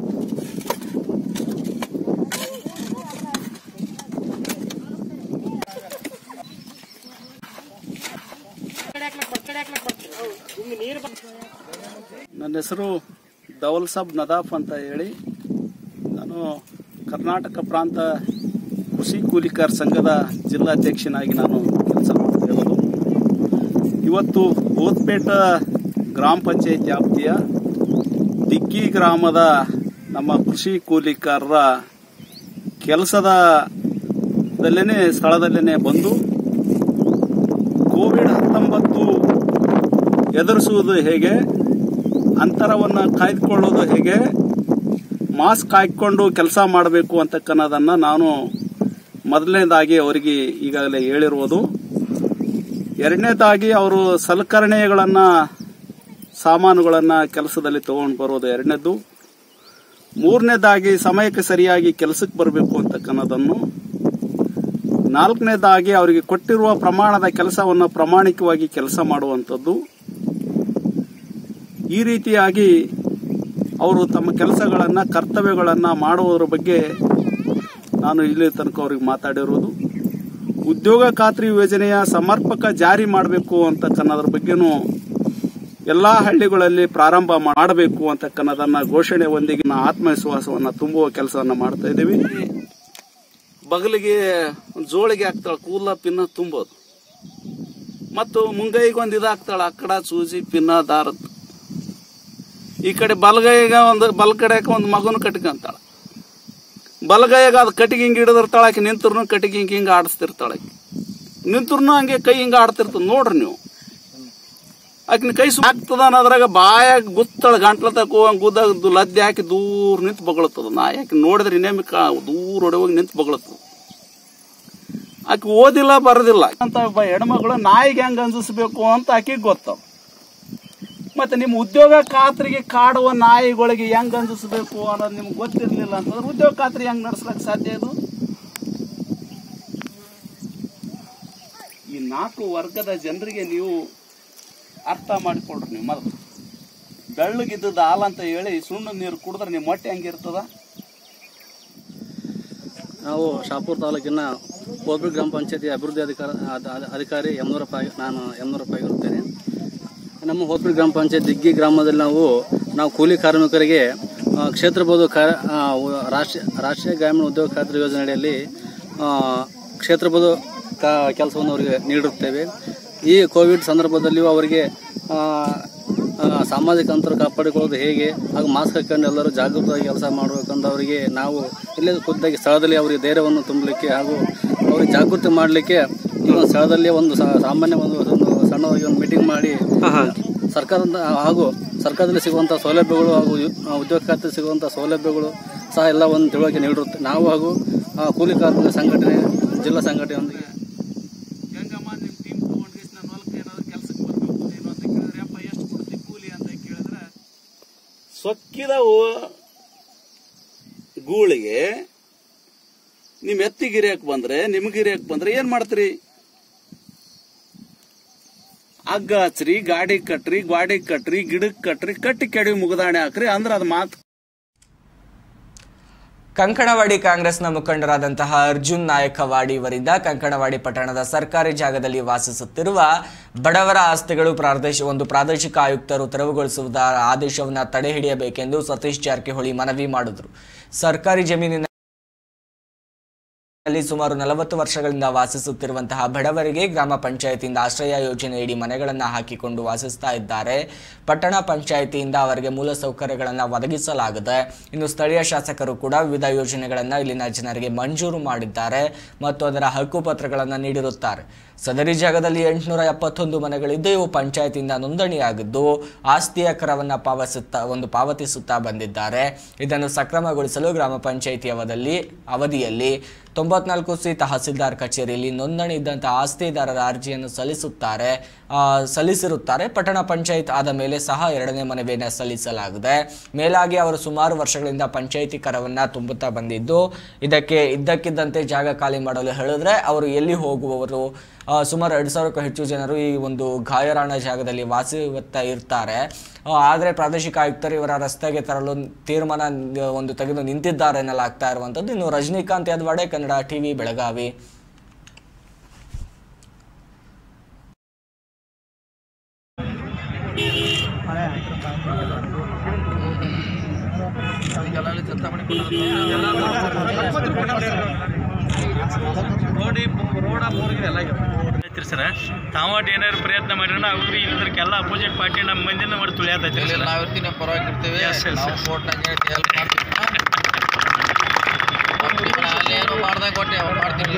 ನನ್ನ ಹೆಸರು ದೌಲ್ ಸಾಬ್ ನದಾಫ್ ಅಂತ ಹೇಳಿ ನಾನು ಕರ್ನಾಟಕ ಪ್ರಾಂತ ಕೃಷಿ ಕೂಲಿಕಾರ್ ಸಂಘದ ಜಿಲ್ಲಾಧ್ಯಕ್ಷನಾಗಿ ನಾನು ಕೆಲಸ ಮಾಡ್ತಿರೋದು ಇವತ್ತು ಓದ್ಪೇಟ ಗ್ರಾಮ ಪಂಚಾಯತ್ ವ್ಯಾಪ್ತಿಯ ದಿಗ್ಗಿ ಗ್ರಾಮದ ನಮ್ಮ ಕೃಷಿ ಕೂಲಿಕಾರರ ಕೆಲಸದ ದಲ್ಲೇನೆ ಸ್ಥಳದಲ್ಲೇನೆ ಬಂದು ಕೋವಿಡ್ ಹತ್ತೊಂಬತ್ತು ಎದುರಿಸುವುದು ಹೇಗೆ ಅಂತರವನ್ನು ಕಾಯ್ದುಕೊಳ್ಳೋದು ಹೇಗೆ ಮಾಸ್ಕ್ ಹಾಕಿಕೊಂಡು ಕೆಲಸ ಮಾಡಬೇಕು ಅಂತಕ್ಕನ್ನೋದನ್ನ ನಾನು ಮೊದಲನೇದಾಗಿ ಅವರಿಗೆ ಈಗಾಗಲೇ ಹೇಳಿರುವುದು ಎರಡನೇದಾಗಿ ಅವರು ಸಲಕರಣೆಗಳನ್ನ ಸಾಮಾನುಗಳನ್ನ ಕೆಲಸದಲ್ಲಿ ತಗೊಂಡು ಬರೋದು ಎರಡನೇದು ಮೂರನೇದಾಗಿ ಸಮಯಕ್ಕೆ ಸರಿಯಾಗಿ ಕೆಲಸಕ್ಕೆ ಬರಬೇಕು ಅಂತಕ್ಕನ್ನೋದನ್ನು ನಾಲ್ಕನೇದಾಗಿ ಅವರಿಗೆ ಕೊಟ್ಟಿರುವ ಪ್ರಮಾಣದ ಕೆಲಸವನ್ನು ಪ್ರಾಮಾಣಿಕವಾಗಿ ಕೆಲಸ ಮಾಡುವಂಥದ್ದು ಈ ರೀತಿಯಾಗಿ ಅವರು ತಮ್ಮ ಕೆಲಸಗಳನ್ನು ಕರ್ತವ್ಯಗಳನ್ನು ಮಾಡುವುದರ ಬಗ್ಗೆ ನಾನು ಇಲ್ಲಿ ತನಕ ಅವ್ರಿಗೆ ಮಾತಾಡಿರೋದು ಉದ್ಯೋಗ ಖಾತ್ರಿ ಯೋಜನೆಯ ಸಮರ್ಪಕ ಜಾರಿ ಮಾಡಬೇಕು ಅಂತಕ್ಕನ್ನೋದ್ರ ಬಗ್ಗೆನೂ ಎಲ್ಲ ಹಳ್ಳಿಗಳಲ್ಲಿ ಪ್ರಾರಂಭ ಮಾಡಬೇಕು ಅಂತಕ್ಕನ್ನೋದನ್ನ ಘೋಷಣೆ ಒಂದಿಗೆ ನಾವು ಆತ್ಮವಿಶ್ವಾಸವನ್ನು ತುಂಬುವ ಕೆಲಸವನ್ನು ಮಾಡ್ತಾ ಇದ್ದೀವಿ ಬಗಲಿಗೆ ಒಂದ್ ಜೋಳಿಗೆ ಹಾಕ್ತಾಳೆ ಕೂದಲ ಪಿನ್ನ ತುಂಬೋದು ಮತ್ತು ಮುಂಗೈಗೆ ಒಂದು ಇದಾಗ್ತಾಳೆ ಅಕ್ಕಡ ಸೂಜಿ ಪಿನ್ನ ದಾರದ ಈ ಕಡೆ ಬಲಗೈಗ ಒಂದು ಬಲ ಕಡೆಗೆ ಒಂದು ಮಗನ ಕಟ್ಕೊಂತಾಳ ಬಲಗೈಯಾಗ ಅದು ಕಟ್ಟಿಗೆ ಹಿಂಗೆ ಹಿಡಿದಿರ್ತಾಳ ಆಕೆ ನಿಂತ್ರು ಕಟ್ಟಿಗೆ ಹಿಂಗೆ ಹಿಂಗೆ ಆಡಿಸ್ತಿರ್ತಾಳೆ ಆಕೆ ನಿಂತ್ರು ಹಂಗೆ ಕೈ ಹಿಂಗೆ ಆಡ್ತಿರ್ತದ ನೋಡ್ರಿ ನೀವು ಆಕಿನ ಕೈ ಸು ಆಗ್ತದ ಅನ್ನೋದ್ರಾಗ ಬಾಯಾಗ ಗುತ್ತಳ ಗಂಟ್ಲ ತಕೋ ಗುದ್ದಾಗ ಲದ್ದೆ ಹಾಕಿ ದೂರ ನಿಂತು ಬಗಳತ್ತದ ನಾ ಯಾಕೆ ನೋಡಿದ್ರೆ ಇನ್ನೇಮಿ ಕಾ ದೂರ ಹೊಡೆಯೋಗಿ ನಿಂತು ಬಗಳತ್ತದ ಆಕೆ ಓದಿಲ್ಲ ಬರೋದಿಲ್ಲ ಅಂತ ಒಬ್ಬ ಹೆಣ್ಮಗಳು ನಾಯಿಗೆ ಹೆಂಗ್ ಅಂಜಿಸ್ಬೇಕು ಅಂತ ಆಕಿಗೆ ಗೊತ್ತವ ಮತ್ತೆ ನಿಮ್ಮ ಉದ್ಯೋಗ ಖಾತ್ರಿಗೆ ಕಾಡುವ ನಾಯಿಗಳಿಗೆ ಹೆಂಗ್ ಅಂಜಿಸ್ಬೇಕು ಅನ್ನೋದು ನಿಮ್ಗೆ ಗೊತ್ತಿರ್ಲಿಲ್ಲ ಅಂತಂದ್ರೆ ಉದ್ಯೋಗ ಖಾತ್ರಿ ಹೆಂಗ್ ನಡ್ಸ್ಲಕ್ ಸಾಧ್ಯ ಇದು ಈ ನಾಲ್ಕು ವರ್ಗದ ಜನರಿಗೆ ನೀವು ಅರ್ಥ ಮಾಡಿಕೊಡ್ರಿ ನೀವು ಮೊದಲು ಬೆಳ್ಳಗಿದ್ದದ ಹಾಲು ಅಂತ ಹೇಳಿ ಸುಣ್ಣ ನೀರು ಕುಡಿದ್ರೆ ನಿಮ್ಮ ಹೊಟ್ಟೆ ಹೆಂಗಿರ್ತದ ನಾವು ಶಾಪುರ ತಾಲೂಕಿನ ಕೋಲ್ಬಿ ಗ್ರಾಮ ಪಂಚಾಯತಿ ಅಭಿವೃದ್ಧಿ ಅಧಿಕಾರ ಅದ- ಅದ- ಅಧಿಕಾರಿ ಯಮನೂರಪ್ಪ ಆಗಿ- ನಾನು ಯಮನೂರಪ್ಪ ಆಗಿರುತ್ತೇನೆ ನಮ್ಮ ಹೋತ್ರಿ ಗ್ರಾಮ ಪಂಚಾಯತ್ ದಿಗ್ಗಿ ಗ್ರಾಮದಲ್ಲಿ ನಾವು ನಾವು ಕೂಲಿ ಕಾರ್ಮಿಕರಿಗೆ ಆ, ಕ್ಷೇತ್ರ ಬೋದು ಕಾ ಆ, ಉ- ರಾಷ್ಟ್ರೀಯ ರಾಷ್ಟ್ರೀಯ ಗ್ರಾಮೀಣ ಉದ್ಯೋಗ ಖಾತ್ರಿ ಯೋಜನೆ ಅಡಿಯಲ್ಲಿ ಆ, ಕ್ಷೇತ್ರ ಬೋದು ಕಾ ಕೆಲಸವನ್ನು ಅವರಿಗೆ ನೀಡಿರುತ್ತೇವೆ ಈ ಕೋವಿಡ್ ಸಂದರ್ಭದಲ್ಲಿಯೂ ಅವರಿಗೆ ಆ, ಆ, ಸಾಮಾಜಿಕ ಅಂತರ ಕಾಪಾಡಿಕೊಳ್ಳೋದು ಹೇಗೆ ಹಾಗೂ ಮಾಸ್ಕ್ ಹಾಕೊಂಡು ಎಲ್ಲರೂ ಜಾಗೃತವಾಗಿ ಕೆಲಸ ಮಾಡಬೇಕಂತ ಅವರಿಗೆ ನಾವು ಇಲ್ಲೇ ಖುದ್ದಾಗಿ ಸ್ಥಳದಲ್ಲಿ ಅವರಿಗೆ ಧೈರ್ಯವನ್ನು ತುಂಬಲಿಕ್ಕೆ ಹಾಗೂ ಅವರಿಗೆ ಜಾಗೃತಿ ಮಾಡಲಿಕ್ಕೆ ಈ ಒಂದು ಸ್ಥಳದಲ್ಲಿ ಒಂದು ಸಾ- ಸಾಮಾನ್ಯ ಒಂದು ಒಂದು ಸಣ್ಣದಾಗಿ ಒಂದು ಮೀಟಿಂಗ್ ಮಾಡಿ ಸರ್ಕಾರದ ಹಾಗೂ ಸರ್ಕಾರದಲ್ಲಿ ಸಿಗುವಂಥ ಸೌಲಭ್ಯಗಳು ಹಾಗೂ ಯು- ಆ, ಉದ್ಯೋಗ ಖಾತೆ ಸಿಗುವಂಥ ಸೌಲಭ್ಯಗಳು ಸಹ ಎಲ್ಲ ಒಂದು ತಿಳುವಳಿಕೆ ನೀಡಿರುತ್ತೆ ನಾವು ಹಾಗೂ ಆ, ಕೂಲಿ ಕಾರ್ಮಿಕ ಸಂಘಟನೆ ಜಿಲ್ಲಾ ಸಂಘಟನೆಯೊಂದಿಗೆ ಸೊಕ್ಕಿದ ಓ- ಗೂಳಿಗೆ ನಿಮ್ ಎತ್ತಿಗಿರಿಯಕ್ ಬಂದ್ರೆ ನಿಮ್ಗಿರಿಯಕ್ ಬಂದ್ರೆ ಏನ್ ಮಾಡ್ತೀರಿ ಹಗ್ಗ ಹಚ್ರಿ ಗಾಡಿ ಕಟ್ರಿ ಗಾಡಿ ಕಟ್ರಿ ಗಿಡಕ್ ಕಟ್ರಿ ಕಟ್ಟಿ ಕೆಡಿ ಮುಗದಾಣೆ ಹಾಕ್ರಿ ಅಂದ್ರ ಅದ್ ಮಾತು ಕಂಕಣವಾಡಿ ಕಾಂಗ್ರೆಸ್ನ ಮುಖಂಡರಾದಂತಹ ಅರ್ಜುನ್ ನಾಯಕವಾಡಿ ಇವರಿಂದ ಕಂಕಣವಾಡಿ ಪಟ್ಟಣದ ಸರ್ಕಾರಿ ಜಾಗದಲ್ಲಿ ವಾಸಿಸುತ್ತಿರುವ ಬಡವರ ಆಸ್ತಿಗಳು ಪ್ರಾದೇಶ ಒಂದು ಪ್ರಾದೇಶಿಕ ಆಯುಕ್ತರು ತೆರವುಗೊಳಿಸುವುದ ಆದೇಶವನ್ನು ತಡೆ ಹಿಡಿಯಬೇಕೆಂದು ಸತೀಶ್ ಜಾರಕಿಹೊಳಿ ಮನವಿ ಮಾಡಿದರು ಸರ್ಕಾರಿ ಜಮೀನಿನ ಲ್ಲಿ ಸುಮಾರು ನಲವತ್ತು ವರ್ಷಗಳಿಂದ ವಾಸಿಸುತ್ತಿರುವಂತಹ ಬಡವರಿಗೆ ಗ್ರಾಮ ಪಂಚಾಯತಿಯಿಂದ ಆಶ್ರಯ ಯೋಜನೆಯಡಿ ಮನೆಗಳನ್ನು ಹಾಕಿಕೊಂಡು ವಾಸಿಸ್ತಾ ಇದ್ದಾರೆ ಪಟ್ಟಣ ಪಂಚಾಯಿತಿಯಿಂದ ಅವರಿಗೆ ಮೂಲ ಸೌಕರ್ಯಗಳನ್ನು ಒದಗಿಸಲಾಗಿದೆ ಇನ್ನು ಸ್ಥಳೀಯ ಶಾಸಕರು ಕೂಡ ವಿವಿಧ ಯೋಜನೆಗಳನ್ನು ಇಲ್ಲಿನ ಜನರಿಗೆ ಮಂಜೂರು ಮಾಡಿದ್ದಾರೆ ಮತ್ತು ಅದರ ಹಕ್ಕುಪತ್ರಗಳನ್ನು ನೀಡಿರುತ್ತಾರೆ ಸದರಿ ಜಾಗದಲ್ಲಿ ಎಂಟುನೂರ ಎಪ್ಪತ್ತೊಂದು ಮನೆಗಳಿದ್ದು ಇವು ಪಂಚಾಯತಿಯಿಂದ ನೋಂದಣಿಯಾಗಿದ್ದು ಆಸ್ತಿಯ ಕರವನ್ನು ಪಾವತಿಸುತ್ತಾ ಒಂದು ಪಾವತಿಸುತ್ತಾ ಬಂದಿದ್ದಾರೆ ಇದನ್ನು ಸಕ್ರಮಗೊಳಿಸಲು ಗ್ರಾಮ ಪಂಚಾಯಿತಿ ಅವಧಿಯಲ್ಲಿ ಅವಧಿಯಲ್ಲಿ ತೊಂಬತ್ನಾಲ್ಕು ಸಿ ತಹಸೀಲ್ದಾರ್ ಕಚೇರಿಯಲ್ಲಿ ನೋಂದಣಿ ಇದ್ದಂತಹ ಆಸ್ತಿದಾರರ ಅರ್ಜಿಯನ್ನು ಸಲ್ಲಿಸುತ್ತಾರೆ ಆ, ಸಲ್ಲಿಸಿರುತ್ತಾರೆ ಪಟ್ಟಣ ಪಂಚಾಯತ್ ಆದ ಮೇಲೆ ಸಹ ಎರಡನೇ ಮನವಿಯನ್ನು ಸಲ್ಲಿಸಲಾಗಿದೆ ಮೇಲಾಗಿ ಅವರು ಸುಮಾರು ವರ್ಷಗಳಿಂದ ಪಂಚಾಯಿತಿ ಕರವನ್ನು ತುಂಬುತ್ತಾ ಬಂದಿದ್ದು ಇದಕ್ಕೆ ಇದ್ದಕ್ಕಿದ್ದಂತೆ ಜಾಗ ಖಾಲಿ ಮಾಡಲು ಹೇಳಿದ್ರೆ ಅವರು ಎಲ್ಲಿ ಹೋಗುವವರು ಆ, ಸುಮಾರು ಎರಡು ಸಾವಿರಕ್ಕೂ ಹೆಚ್ಚು ಜನರು ಈ ಒಂದು ಗಾಯರಾಣ ಜಾಗದಲ್ಲಿ ವಾಸಿಸುತ್ತಾ ಇರ್ತಾರೆ ಆ, ಆದರೆ ಪ್ರಾದೇಶಿಕ ಆಯುಕ್ತರು ಇವರ ರಸ್ತೆಗೆ ತರಲು ತೀರ್ಮಾನ ನ- ಒಂದು ತೆಗೆದು ನಿಂತಿದ್ದಾರೆ ಎನ್ನಲಾಗ್ತಾ ಇರುವಂಥದ್ದು ಇನ್ನು ರಜನಿಕಾಂತ್ ಯಾದವಾಡೆ ಕನ್ನಡ ಟಿವಿ ಬೆಳಗಾವಿ ಐತ್ರಿ ಸರ್ ತಾವಟ್ ಏನಾದ್ರು ಪ್ರಯತ್ನ ಮಾಡಿದ್ರೆ ಅವ್ರು ಇಲ್ಲದ್ರಕ್ಕೆ ಎಲ್ಲ ಅಪೋಸಿಟ್ ಪಾರ್ಟಿ ನಮ್ಮ ಮಂದಿನ ಮಾಡಿ ತುಳಿಯತೈತ್ರಿ ಸರ್ ನಾವು ಇರ್ತೀವಿ ನಾವು ಪರವಾಗಿರ್ತೀವಿ Yes, yes, ನಾವು yes. ಕೋರ್ಟ್ನಾಗ ಹೇಳ್ತೀವಿ ಹೆಲ್ಪ್ ಮಾಡ್ತೀವಿ ಅಲ್ಲೇನು ಮಾಡ್ದಾಗ ಕೊಟ್ಟೆ ಅವ್ರು ಮಾಡ್ತೀವಿ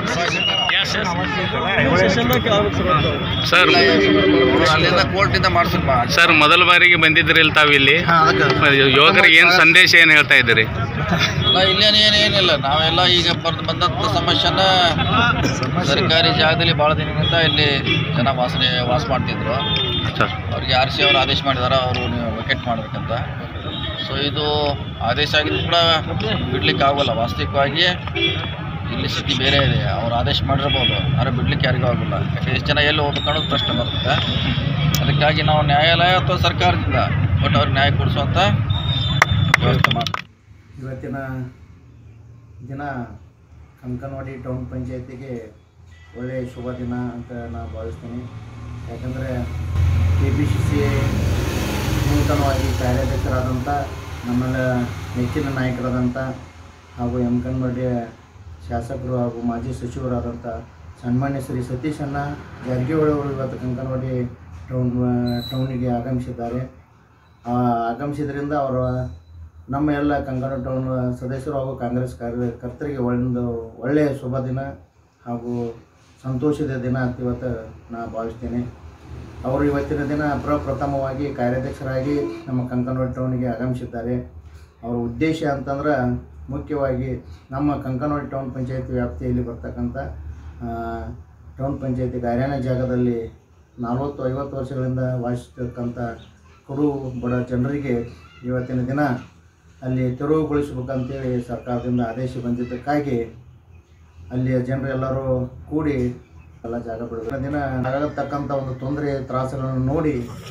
ಸರ್ ಅಲ್ಲಿಂದ ಕೋರ್ಟಿಂದ ಮಾಡ್ಸಕ್ ಸರ್ ಮೊದಲ ಬಾರಿಗೆ ಬಂದಿದ್ರಿ ಇಲ್ಲಿ ತಾವು ಇಲ್ಲಿ ಯುವಕರಿಗೆ ಏನು ಸಂದೇಶ ಏನು ಹೇಳ್ತಾ ಇದ್ದೀರಿ ಅಲ್ಲ ಇಲ್ಲೇನು ಏನು ಏನಿಲ್ಲ ನಾವೆಲ್ಲ ಈಗ ಬರ್ದು ಬಂದಂಥ ಸಮಸ್ಯೆನ ಸರ್ಕಾರಿ ಜಾಗದಲ್ಲಿ ಭಾಳ ದಿನದಿಂದ ಇಲ್ಲಿ ಜನ ವಾಸನೆ ವಾಸ ಮಾಡ್ತಿದ್ರು ಅವ್ರಿಗೆ ಆರ್ ಸಿ ಅವರು ಆದೇಶ ಮಾಡಿದಾರೆ ಅವರು ನೀವು ವೆಕೆಟ್ ಮಾಡ್ಬೇಕಂತ ಸೊ ಇದು ಆದೇಶ ಆಗಿದ್ದು ಕೂಡ ಬಿಡ್ಲಿಕ್ಕೆ ಆಗೋಲ್ಲ ವಾಸ್ತವಿಕವಾಗಿ ಇಲ್ಲಿ ಸ್ಥಿತಿ ಬೇರೆ ಇದೆ ಅವ್ರು ಆದೇಶ ಮಾಡಿರ್ಬೋದು ಆದರೆ ಬಿಡ್ಲಿಕ್ಕೆ ಯಾರಿಗೂ ಆಗೋಲ್ಲ ಯಾಕೆ ಎಷ್ಟು ಜನ ಎಲ್ಲಿ ಹೋಗ್ಬೇಕು ಅನ್ನೋದು ಪ್ರಶ್ನೆ ಬರುತ್ತೆ ಅದಕ್ಕಾಗಿ ನಾವು ನ್ಯಾಯಾಲಯ ಅಥವಾ ಸರ್ಕಾರದಿಂದ ಒಟ್ಟು ಅವ್ರಿಗೆ ನ್ಯಾಯ ಕೊಡಿಸುವಂಥ ಇವತ್ತಿನ ದಿನ ಕಂಕನವಾಡಿ ಟೌನ್ ಪಂಚಾಯತಿಗೆ ಒಳ್ಳೆಯ ಶುಭ ದಿನ ಅಂತ ನಾನು ಭಾವಿಸ್ತೀನಿ ಯಾಕಂದರೆ ಕೆ ಪಿ ಸಿ ಸಿ ನೂತನವಾಗಿ ಕಾರ್ಯಾಧ್ಯಕ್ಷರಾದಂಥ ನಮ್ಮೆಲ್ಲ ನೆಚ್ಚಿನ ನಾಯಕರಾದಂಥ ಹಾಗೂ ಎಂ ಕನ್ಮಡಿಯ ಶಾಸಕರು ಹಾಗೂ ಮಾಜಿ ಸಚಿವರಾದಂಥ ಸನ್ಮಾನ್ಯ ಶ್ರೀ ಸತೀಶಣ್ಣ ಜಾರಕಿಹೊಳಿ ಅವರು ಇವತ್ತು ಕಂಕನವಾಡಿ ಟೌನ್ ಟೌನಿಗೆ ಆಗಮಿಸಿದ್ದಾರೆ ಆ, ಆಗಮಿಸಿದ್ರಿಂದ ಅವರು ನಮ್ಮ ಎಲ್ಲ ಕಂಕಣ ಟೌನ್ ಸದಸ್ಯರು ಹಾಗೂ ಕಾಂಗ್ರೆಸ್ ಕಾರ್ಯಕರ್ತರಿಗೆ ಒಂದು ಒಳ್ಳೆಯ ಶುಭ ದಿನ ಹಾಗೂ ಸಂತೋಷದ ದಿನ ಅಂತ ಇವತ್ತು ನಾ ಭಾವಿಸ್ತೇನೆ ಅವರು ಇವತ್ತಿನ ದಿನ ಪ್ರಪ್ರಥಮವಾಗಿ ಕಾರ್ಯಾಧ್ಯಕ್ಷರಾಗಿ ನಮ್ಮ ಕಂಕನವಾಡಿ ಟೌನಿಗೆ ಆಗಮಿಸಿದ್ದಾರೆ ಅವರ ಉದ್ದೇಶ ಅಂತಂದ್ರೆ ಮುಖ್ಯವಾಗಿ ನಮ್ಮ ಕಂಕನವಾಡಿ ಟೌನ್ ಪಂಚಾಯತಿ ವ್ಯಾಪ್ತಿಯಲ್ಲಿ ಬರ್ತಕ್ಕಂಥ ಆ, ಟೌನ್ ಪಂಚಾಯತಿ ಕಾರ್ಯಾನ ಜಾಗದಲ್ಲಿ ನಲವತ್ತು ಐವತ್ತು ವರ್ಷಗಳಿಂದ ವಾಸಿಸ್ತಕ್ಕಂಥ ಕಡು ಬಡ ಜನರಿಗೆ ಇವತ್ತಿನ ದಿನ ಅಲ್ಲಿ ತೆರವುಗೊಳಿಸ್ಬೇಕಂತೇಳಿ ಸರ್ಕಾರದಿಂದ ಆದೇಶ ಬಂದಿದ್ದಕ್ಕಾಗಿ ಅಲ್ಲಿಯ ಜನರೆಲ್ಲರೂ ಕೂಡಿ ಎಲ್ಲ ಜಾಗ ಬಿಡಬೇಕು ದಿನ ಆಗತಕ್ಕಂಥ ಒಂದು ತೊಂದರೆ ತ್ರಾಸಗಳನ್ನು ನೋಡಿ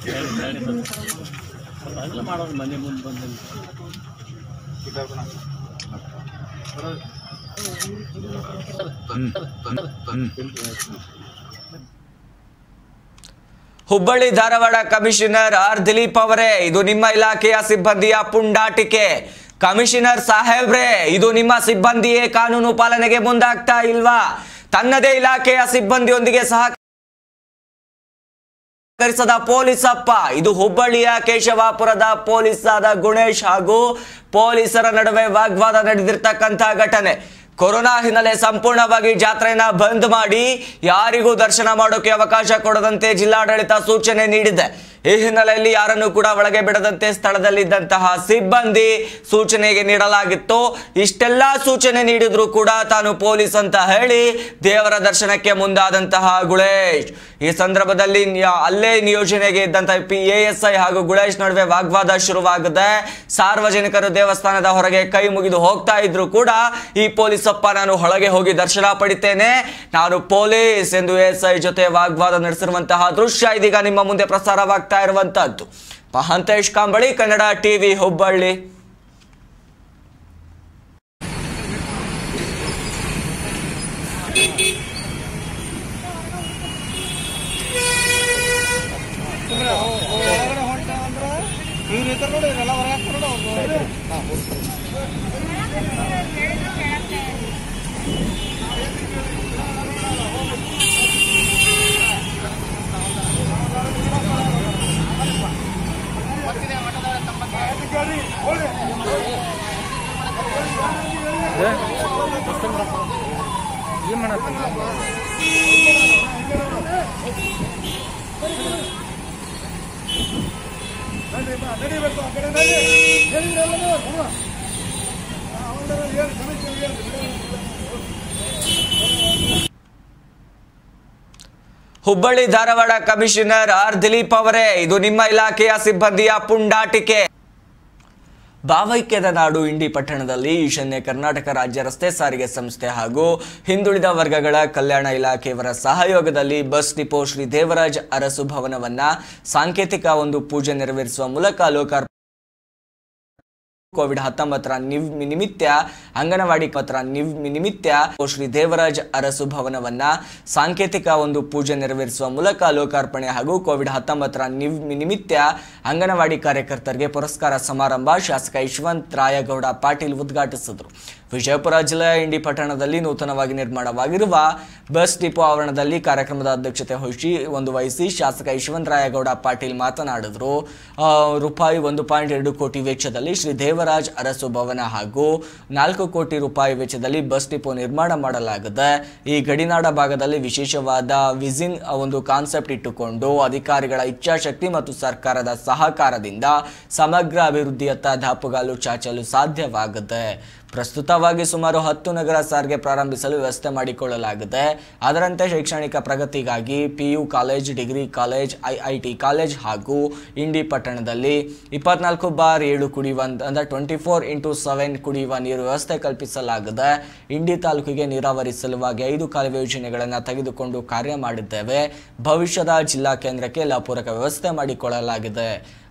ಮಾಡೋದು ಮನೆ ಮುಂದೆ ಬಂದು ಹುಬ್ಬಳ್ಳಿ ಧಾರವಾಡ ಕಮಿಷನರ್ ಆರ್ ದಿಲೀಪ್ ಅವರೇ ಇದು ನಿಮ್ಮ ಇಲಾಖೆಯ ಸಿಬ್ಬಂದಿಯ ಪುಂಡಾಟಿಕೆ ಕಮಿಷನರ್ ಸಾಹೇಬ್ರೇ ಇದು ನಿಮ್ಮ ಸಿಬ್ಬಂದಿಯೇ ಕಾನೂನು ಪಾಲನೆಗೆ ಮುಂದಾಗ್ತಾ ಇಲ್ವಾ ತನ್ನದೇ ಇಲಾಖೆಯ ಸಿಬ್ಬಂದಿಯೊಂದಿಗೆ ಸಹಕರಿಸದ ಪೊಲೀಸಪ್ಪ ಇದು ಹುಬ್ಬಳ್ಳಿಯ ಕೇಶವಾಪುರದ ಪೊಲೀಸ್ ಆದ ಗುಣೇಶ್ ಹಾಗೂ ಪೊಲೀಸರ ನಡುವೆ ವಾಗ್ವಾದ ನಡೆದಿರ್ತಕ್ಕಂಥ ಘಟನೆ ಕೊರೋನಾ ಹಿನ್ನೆಲೆ ಸಂಪೂರ್ಣವಾಗಿ ಜಾತ್ರೆಯನ್ನ ಬಂದ್ ಮಾಡಿ ಯಾರಿಗೂ ದರ್ಶನ ಮಾಡೋಕೆ ಅವಕಾಶ ಕೊಡದಂತೆ ಜಿಲ್ಲಾಡಳಿತ ಸೂಚನೆ ನೀಡಿದೆ ಈ ಹಿನ್ನೆಲೆಯಲ್ಲಿ ಯಾರನ್ನು ಕೂಡ ಒಳಗೆ ಬಿಡದಂತೆ ಸ್ಥಳದಲ್ಲಿದ್ದಂತಹ ಸಿಬ್ಬಂದಿ ಸೂಚನೆಗೆ ನೀಡಲಾಗಿತ್ತು ಇಷ್ಟೆಲ್ಲ ಸೂಚನೆ ನೀಡಿದ್ರು ಕೂಡ ತಾನು ಪೊಲೀಸ್ ಅಂತ ಹೇಳಿ ದೇವರ ದರ್ಶನಕ್ಕೆ ಮುಂದಾದಂತಹ ಗುಳೇಶ್ ಈ ಸಂದರ್ಭದಲ್ಲಿ ನ್ಯ- ಅಲ್ಲೇ ನಿಯೋಜನೆಗೆ ಇದ್ದಂತಹ ಪಿ ಎ ಎಸ್ ಐ ಹಾಗೂ ಗುಳೇಶ್ ನಡುವೆ ವಾಗ್ವಾದ ಶುರುವಾಗಿದೆ ಸಾರ್ವಜನಿಕರು ದೇವಸ್ಥಾನದ ಹೊರಗೆ ಕೈ ಮುಗಿದು ಹೋಗ್ತಾ ಇದ್ರು ಕೂಡ ಈ ಪೊಲೀಸಪ್ಪ ನಾನು ಒಳಗೆ ಹೋಗಿ ದರ್ಶನ ಪಡಿತೇನೆ ನಾನು ಪೊಲೀಸ್ ಎಂದು ಎಸ್ ಐ ಜೊತೆ ವಾಗ್ವಾದ ನಡೆಸಿರುವಂತಹ ದೃಶ್ಯ ಇದೀಗ ನಿಮ್ಮ ಮುಂದೆ ಪ್ರಸಾರವಾಗ್ತಾ ಇರುವಂತಹದ್ದು ಮಹಾಂತೇಶ್ ಕಾಂಬಳಿ ಕನ್ನಡ ಟಿವಿ ಹುಬ್ಬಳ್ಳಿ ಏನು ಮಾಡತ್ತ ಹುಬ್ಬಳ್ಳಿ ಧಾರವಾಡ ಕಮಿಷನರ್ ಆರ್ ದಿಲೀಪ್ ಅವರೇ ಇದು ನಿಮ್ಮ ಇಲಾಖೆಯ ಸಿಬ್ಬಂದಿಯ ಪುಂಡಾಟಿಕೆ ಭಾವೈಕ್ಯದ ನಾಡು ಇಂಡಿ ಪಟ್ಟಣದಲ್ಲಿ ಈಶಾನ್ಯ ಕರ್ನಾಟಕ ರಾಜ್ಯ ರಸ್ತೆ ಸಾರಿಗೆ ಸಂಸ್ಥೆ ಹಾಗೂ ಹಿಂದುಳಿದ ವರ್ಗಗಳ ಕಲ್ಯಾಣ ಇಲಾಖೆಯವರ ಸಹಯೋಗದಲ್ಲಿ ಬಸ್ ಡಿಪೋ ಶ್ರೀ ದೇವರಾಜ್ ಅರಸು ಭವನವನ್ನ ಸಾಂಕೇತಿಕ ಒಂದು ಪೂಜೆ ನೆರವೇರಿಸುವ ಮೂಲಕ ಲೋಕಾರ್ಪಣೆ ಕೋವಿಡ್ ಹತ್ತೊಂಬತ್ತರ ನಿವ್ ನಿಮಿತ್ತ ಅಂಗನವಾಡಿ ಪತ್ರ ನಿವ್ ನಿಮಿತ್ತ ಶ್ರೀ ದೇವರಾಜ್ ಅರಸು ಭವನವನ್ನ ಸಾಂಕೇತಿಕ ಒಂದು ಪೂಜೆ ನೆರವೇರಿಸುವ ಮೂಲಕ ಲೋಕಾರ್ಪಣೆ ಹಾಗೂ ಕೋವಿಡ್ ಹತ್ತೊಂಬತ್ತರ ನಿವ್ ನಿಮಿತ್ತ ಅಂಗನವಾಡಿ ಕಾರ್ಯಕರ್ತರಿಗೆ ಪುರಸ್ಕಾರ ಸಮಾರಂಭ ಶಾಸಕ ಯಶವಂತ್ ರಾಯಗೌಡ ಪಾಟೀಲ್ ಉದ್ಘಾಟಿಸಿದರು ವಿಜಯಪುರ ಜಿಲ್ಲೆಯ ಇಂಡಿ ಪಟ್ಟಣದಲ್ಲಿ ನೂತನವಾಗಿ ನಿರ್ಮಾಣವಾಗಿರುವ ಬಸ್ ಡಿಪೋ ಆವರಣದಲ್ಲಿ ಕಾರ್ಯಕ್ರಮದ ಅಧ್ಯಕ್ಷತೆ ವಹಿಸಿ ಒಂದು ವಹಿಸಿ ಶಾಸಕ ಯಶವಂತ ರಾಯಗೌಡ ಪಾಟೀಲ್ ಮಾತನಾಡಿದರು ಆ, ರೂಪಾಯಿ ಒಂದು ಪಾಯಿಂಟ್ ಎರಡು ಕೋಟಿ ವೆಚ್ಚದಲ್ಲಿ ಶ್ರೀ ದೇವರಾಜ್ ಅರಸು ಭವನ ಹಾಗೂ ನಾಲ್ಕು ಕೋಟಿ ರೂಪಾಯಿ ವೆಚ್ಚದಲ್ಲಿ ಬಸ್ ಡಿಪೋ ನಿರ್ಮಾಣ ಮಾಡಲಾಗಿದೆ ಈ ಗಡಿನಾಡ ಭಾಗದಲ್ಲಿ ವಿಶೇಷವಾದ ವಿಸಿನ್ ಒಂದು ಕಾನ್ಸೆಪ್ಟ್ ಇಟ್ಟುಕೊಂಡು ಅಧಿಕಾರಿಗಳ ಇಚ್ಛಾಶಕ್ತಿ ಮತ್ತು ಸರ್ಕಾರದ ಸಹಕಾರದಿಂದ ಸಮಗ್ರ ಅಭಿವೃದ್ಧಿಯತ್ತ ದಾಪುಗಾಲು ಚಾಚಲು ಸಾಧ್ಯವಾಗುತ್ತೆ ಪ್ರಸ್ತುತವಾಗಿ ಸುಮಾರು ಹತ್ತು ನಗರ ಸಾರಿಗೆ ಪ್ರಾರಂಭಿಸಲು ವ್ಯವಸ್ಥೆ ಮಾಡಿಕೊಳ್ಳಲಾಗಿದೆ ಅದರಂತೆ ಶೈಕ್ಷಣಿಕ ಪ್ರಗತಿಗಾಗಿ PU college degree college IIT college ಹಾಗೂ ಇಂಡಿ ಪಟ್ಟಣದಲ್ಲಿ ಇಪ್ಪತ್ನಾಲ್ಕು ಬಾರ್ ಏಳು ಕುಡಿಯುವ ಅಂದ್ರೆ ಟ್ವೆಂಟಿ ಫೋರ್ ಇಂಟು ಸೆವೆನ್ ಕುಡಿಯುವ ನೀರು ವ್ಯವಸ್ಥೆ ಕಲ್ಪಿಸಲಾಗಿದೆ ಇಂಡಿ ತಾಲೂಕಿಗೆ ನೀರಾವರಿ ಸಲುವಾಗಿ ಐದು ಕಾಲುವೆ ಯೋಜನೆಗಳನ್ನು ತೆಗೆದುಕೊಂಡು ಕಾರ್ಯ ಮಾಡಿದ್ದೇವೆ ಭವಿಷ್ಯದ ಜಿಲ್ಲಾ ಕೇಂದ್ರಕ್ಕೆ ಎಲ್ಲ ಪೂರಕ ವ್ಯವಸ್ಥೆ ಮಾಡಿಕೊಳ್ಳಲಾಗಿದೆ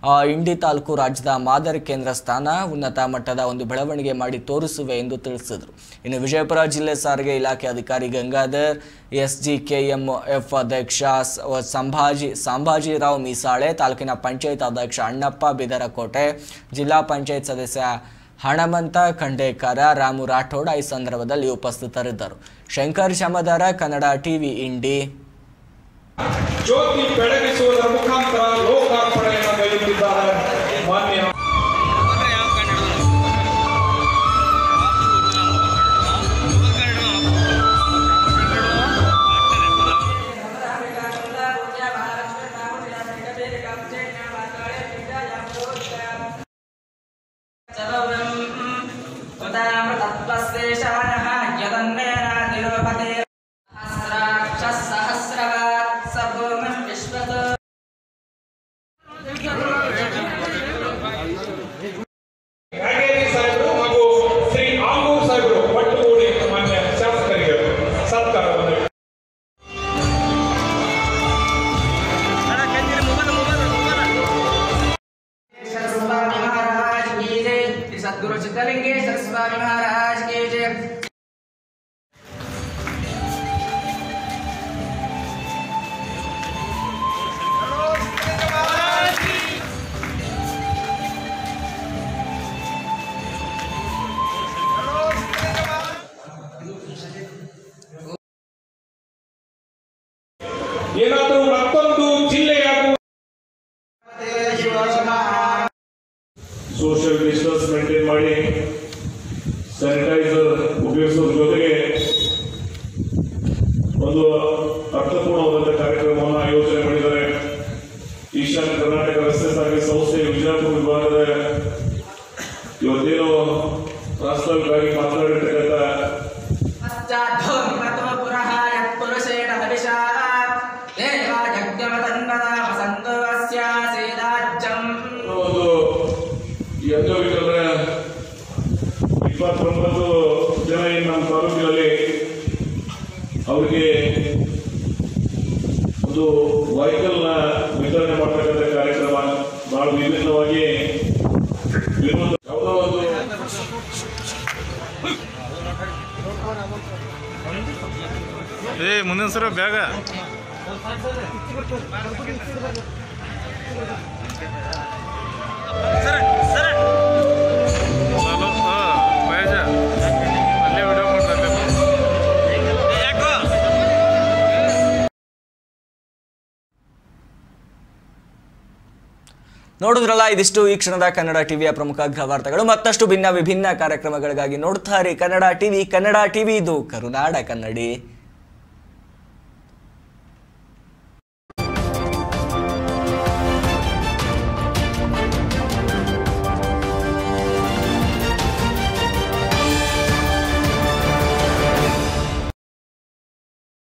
ಆ, ಇಂಡಿ ತಾಲೂಕು ರಾಜ್ಯದ ಮಾದರಿ ಕೇಂದ್ರ ಸ್ಥಾನ ಉನ್ನತ ಮಟ್ಟದ ಒಂದು ಬೆಳವಣಿಗೆ ಮಾಡಿ ತೋರಿಸುವೆ ಎಂದು ತಿಳಿಸಿದರು ಇನ್ನು ವಿಜಯಪುರ ಜಿಲ್ಲೆ ಸಾರಿಗೆ ಇಲಾಖೆ ಅಧಿಕಾರಿ Gangadhar S G K M F ಅಧ್ಯಕ್ಷ ಸ- ಸಂಭಾಜಿ ಸಂಭಾಜಿರಾವ್ ಮೀಸಾಳೆ ತಾಲೂಕಿನ ಪಂಚಾಯತ್ ಅಧ್ಯಕ್ಷ ಅಣ್ಣಪ್ಪ ಬಿದರಕೋಟೆ ಜಿಲ್ಲಾ ಪಂಚಾಯತ್ ಸದಸ್ಯ ಹಣಮಂತ ಖಂಡೇಕರ ರಾಮು ರಾಠೋಡ್ ಈ ಸಂದರ್ಭದಲ್ಲಿ ಉಪಸ್ಥಿತರಿದ್ದರು ಶಂಕರ್ ಶಮದಾರ ಕನ್ನಡ ಟಿವಿ ಇಂಡಿ ಜ್ಯೋತಿ ಬೆಳಗಿಸುವುದರ ಮುಖಾಂತರ ಲೋಕಾರ್ಪಣೆಯನ್ನು ಗೈಯುತ್ತಿದ್ದಾರೆ ಮಾನ್ಯ ನಾಗೇರಿ ಸಾಹೇಬರು ಹಾಗೂ ಶ್ರೀ ಆಂಗೂರ್ ಸಾಹೇಬರು ಒಟ್ಟುಗೂಡಿ ಮಾನ್ಯ ಶಾಸಕರಿಗೆ ಸತ್ಕಾರವನ್ನು स्वामी महाराज की जय सदगुरु चित्रलिंगेश्वर स्वामी महाराज की जय ಏನಾದರೂ ಮತ್ತೊಂದು ಜಿಲ್ಲೆಯಾಗುವ ಸೋಷಿಯಲ್ ಡಿಸ್ಟೆನ್ಸ್ ಮೇಂಟೈನ್ ಮಾಡಿ ಸ್ಯಾನಿಟೈಸರ್ ಉಪಯೋಗಿಸೋದ್ರ ಜೊತೆಗೆ ಒಂದು ಅರ್ಥಪೂರ್ಣವಾದಂಥ ಕಾರ್ಯಕ್ರಮವನ್ನು ಆಯೋಜನೆ ಮಾಡಿದ್ದಾರೆ ಈಶಾನ್ಯ ಕರ್ನಾಟಕ ರಸ್ತೆ ಸಾರಿಗೆ ಸಂಸ್ಥೆ ವಿಜಯಪುರ ವಿಭಾಗದ ಇವತ್ತೇನು ಪ್ರಾಸ್ತಾವಿಕವಾಗಿ ಮಾತನಾಡಿರ್ತಕ್ಕಂಥ पश्चाद्धोमिमतो पुरः यत्पुरुषेण हविषा देवा यज्ञमतन्वदा वसन्तो अस्यासीदाज्यम् ಒಂದು ಈ ಅಂಗವಿಕಲರ ಇಪ್ಪತ್ತೊಂಬತ್ತು ಜನ ಏನು ನಮ್ಮ ತಾಲೂಕಿನಲ್ಲಿ ಅವರಿಗೆ ಒಂದು ವೆಹಿಕಲ್ನ ವಿತರಣೆ ಮಾಡ್ತಕ್ಕಂಥ ಕಾರ್ಯಕ್ರಮ ಬಹಳ ವಿಭಿನ್ನವಾಗಿ ಇರುವಂತ ಯಾವುದೋ ಒಂದು ಏ ಮುಂದಿನ ಸರ ಬೇಗ ಚಲೋ, ಹಾ, ಮಹೇಶ. ಅಲ್ಲೇ ವಿಡಿಯೋ ಮಾಡ್ತಾರೆ ನೋಡಿದ್ರಲ್ಲ ಇದಿಷ್ಟು ಈ ಕ್ಷಣದ ಕನ್ನಡ ಟಿವಿಯ ಪ್ರಮುಖ ಅಗ್ರವಾರ್ತೆಗಳು ಮತ್ತಷ್ಟು ಭಿನ್ನ ವಿಭಿನ್ನ ಕಾರ್ಯಕ್ರಮಗಳಿಗಾಗಿ ನೋಡ್ತಾರೆ ಕನ್ನಡ ಟಿವಿ ಕನ್ನಡ ಟಿವಿ ಇದು ಕರುನಾಡ ಕನ್ನಡಿ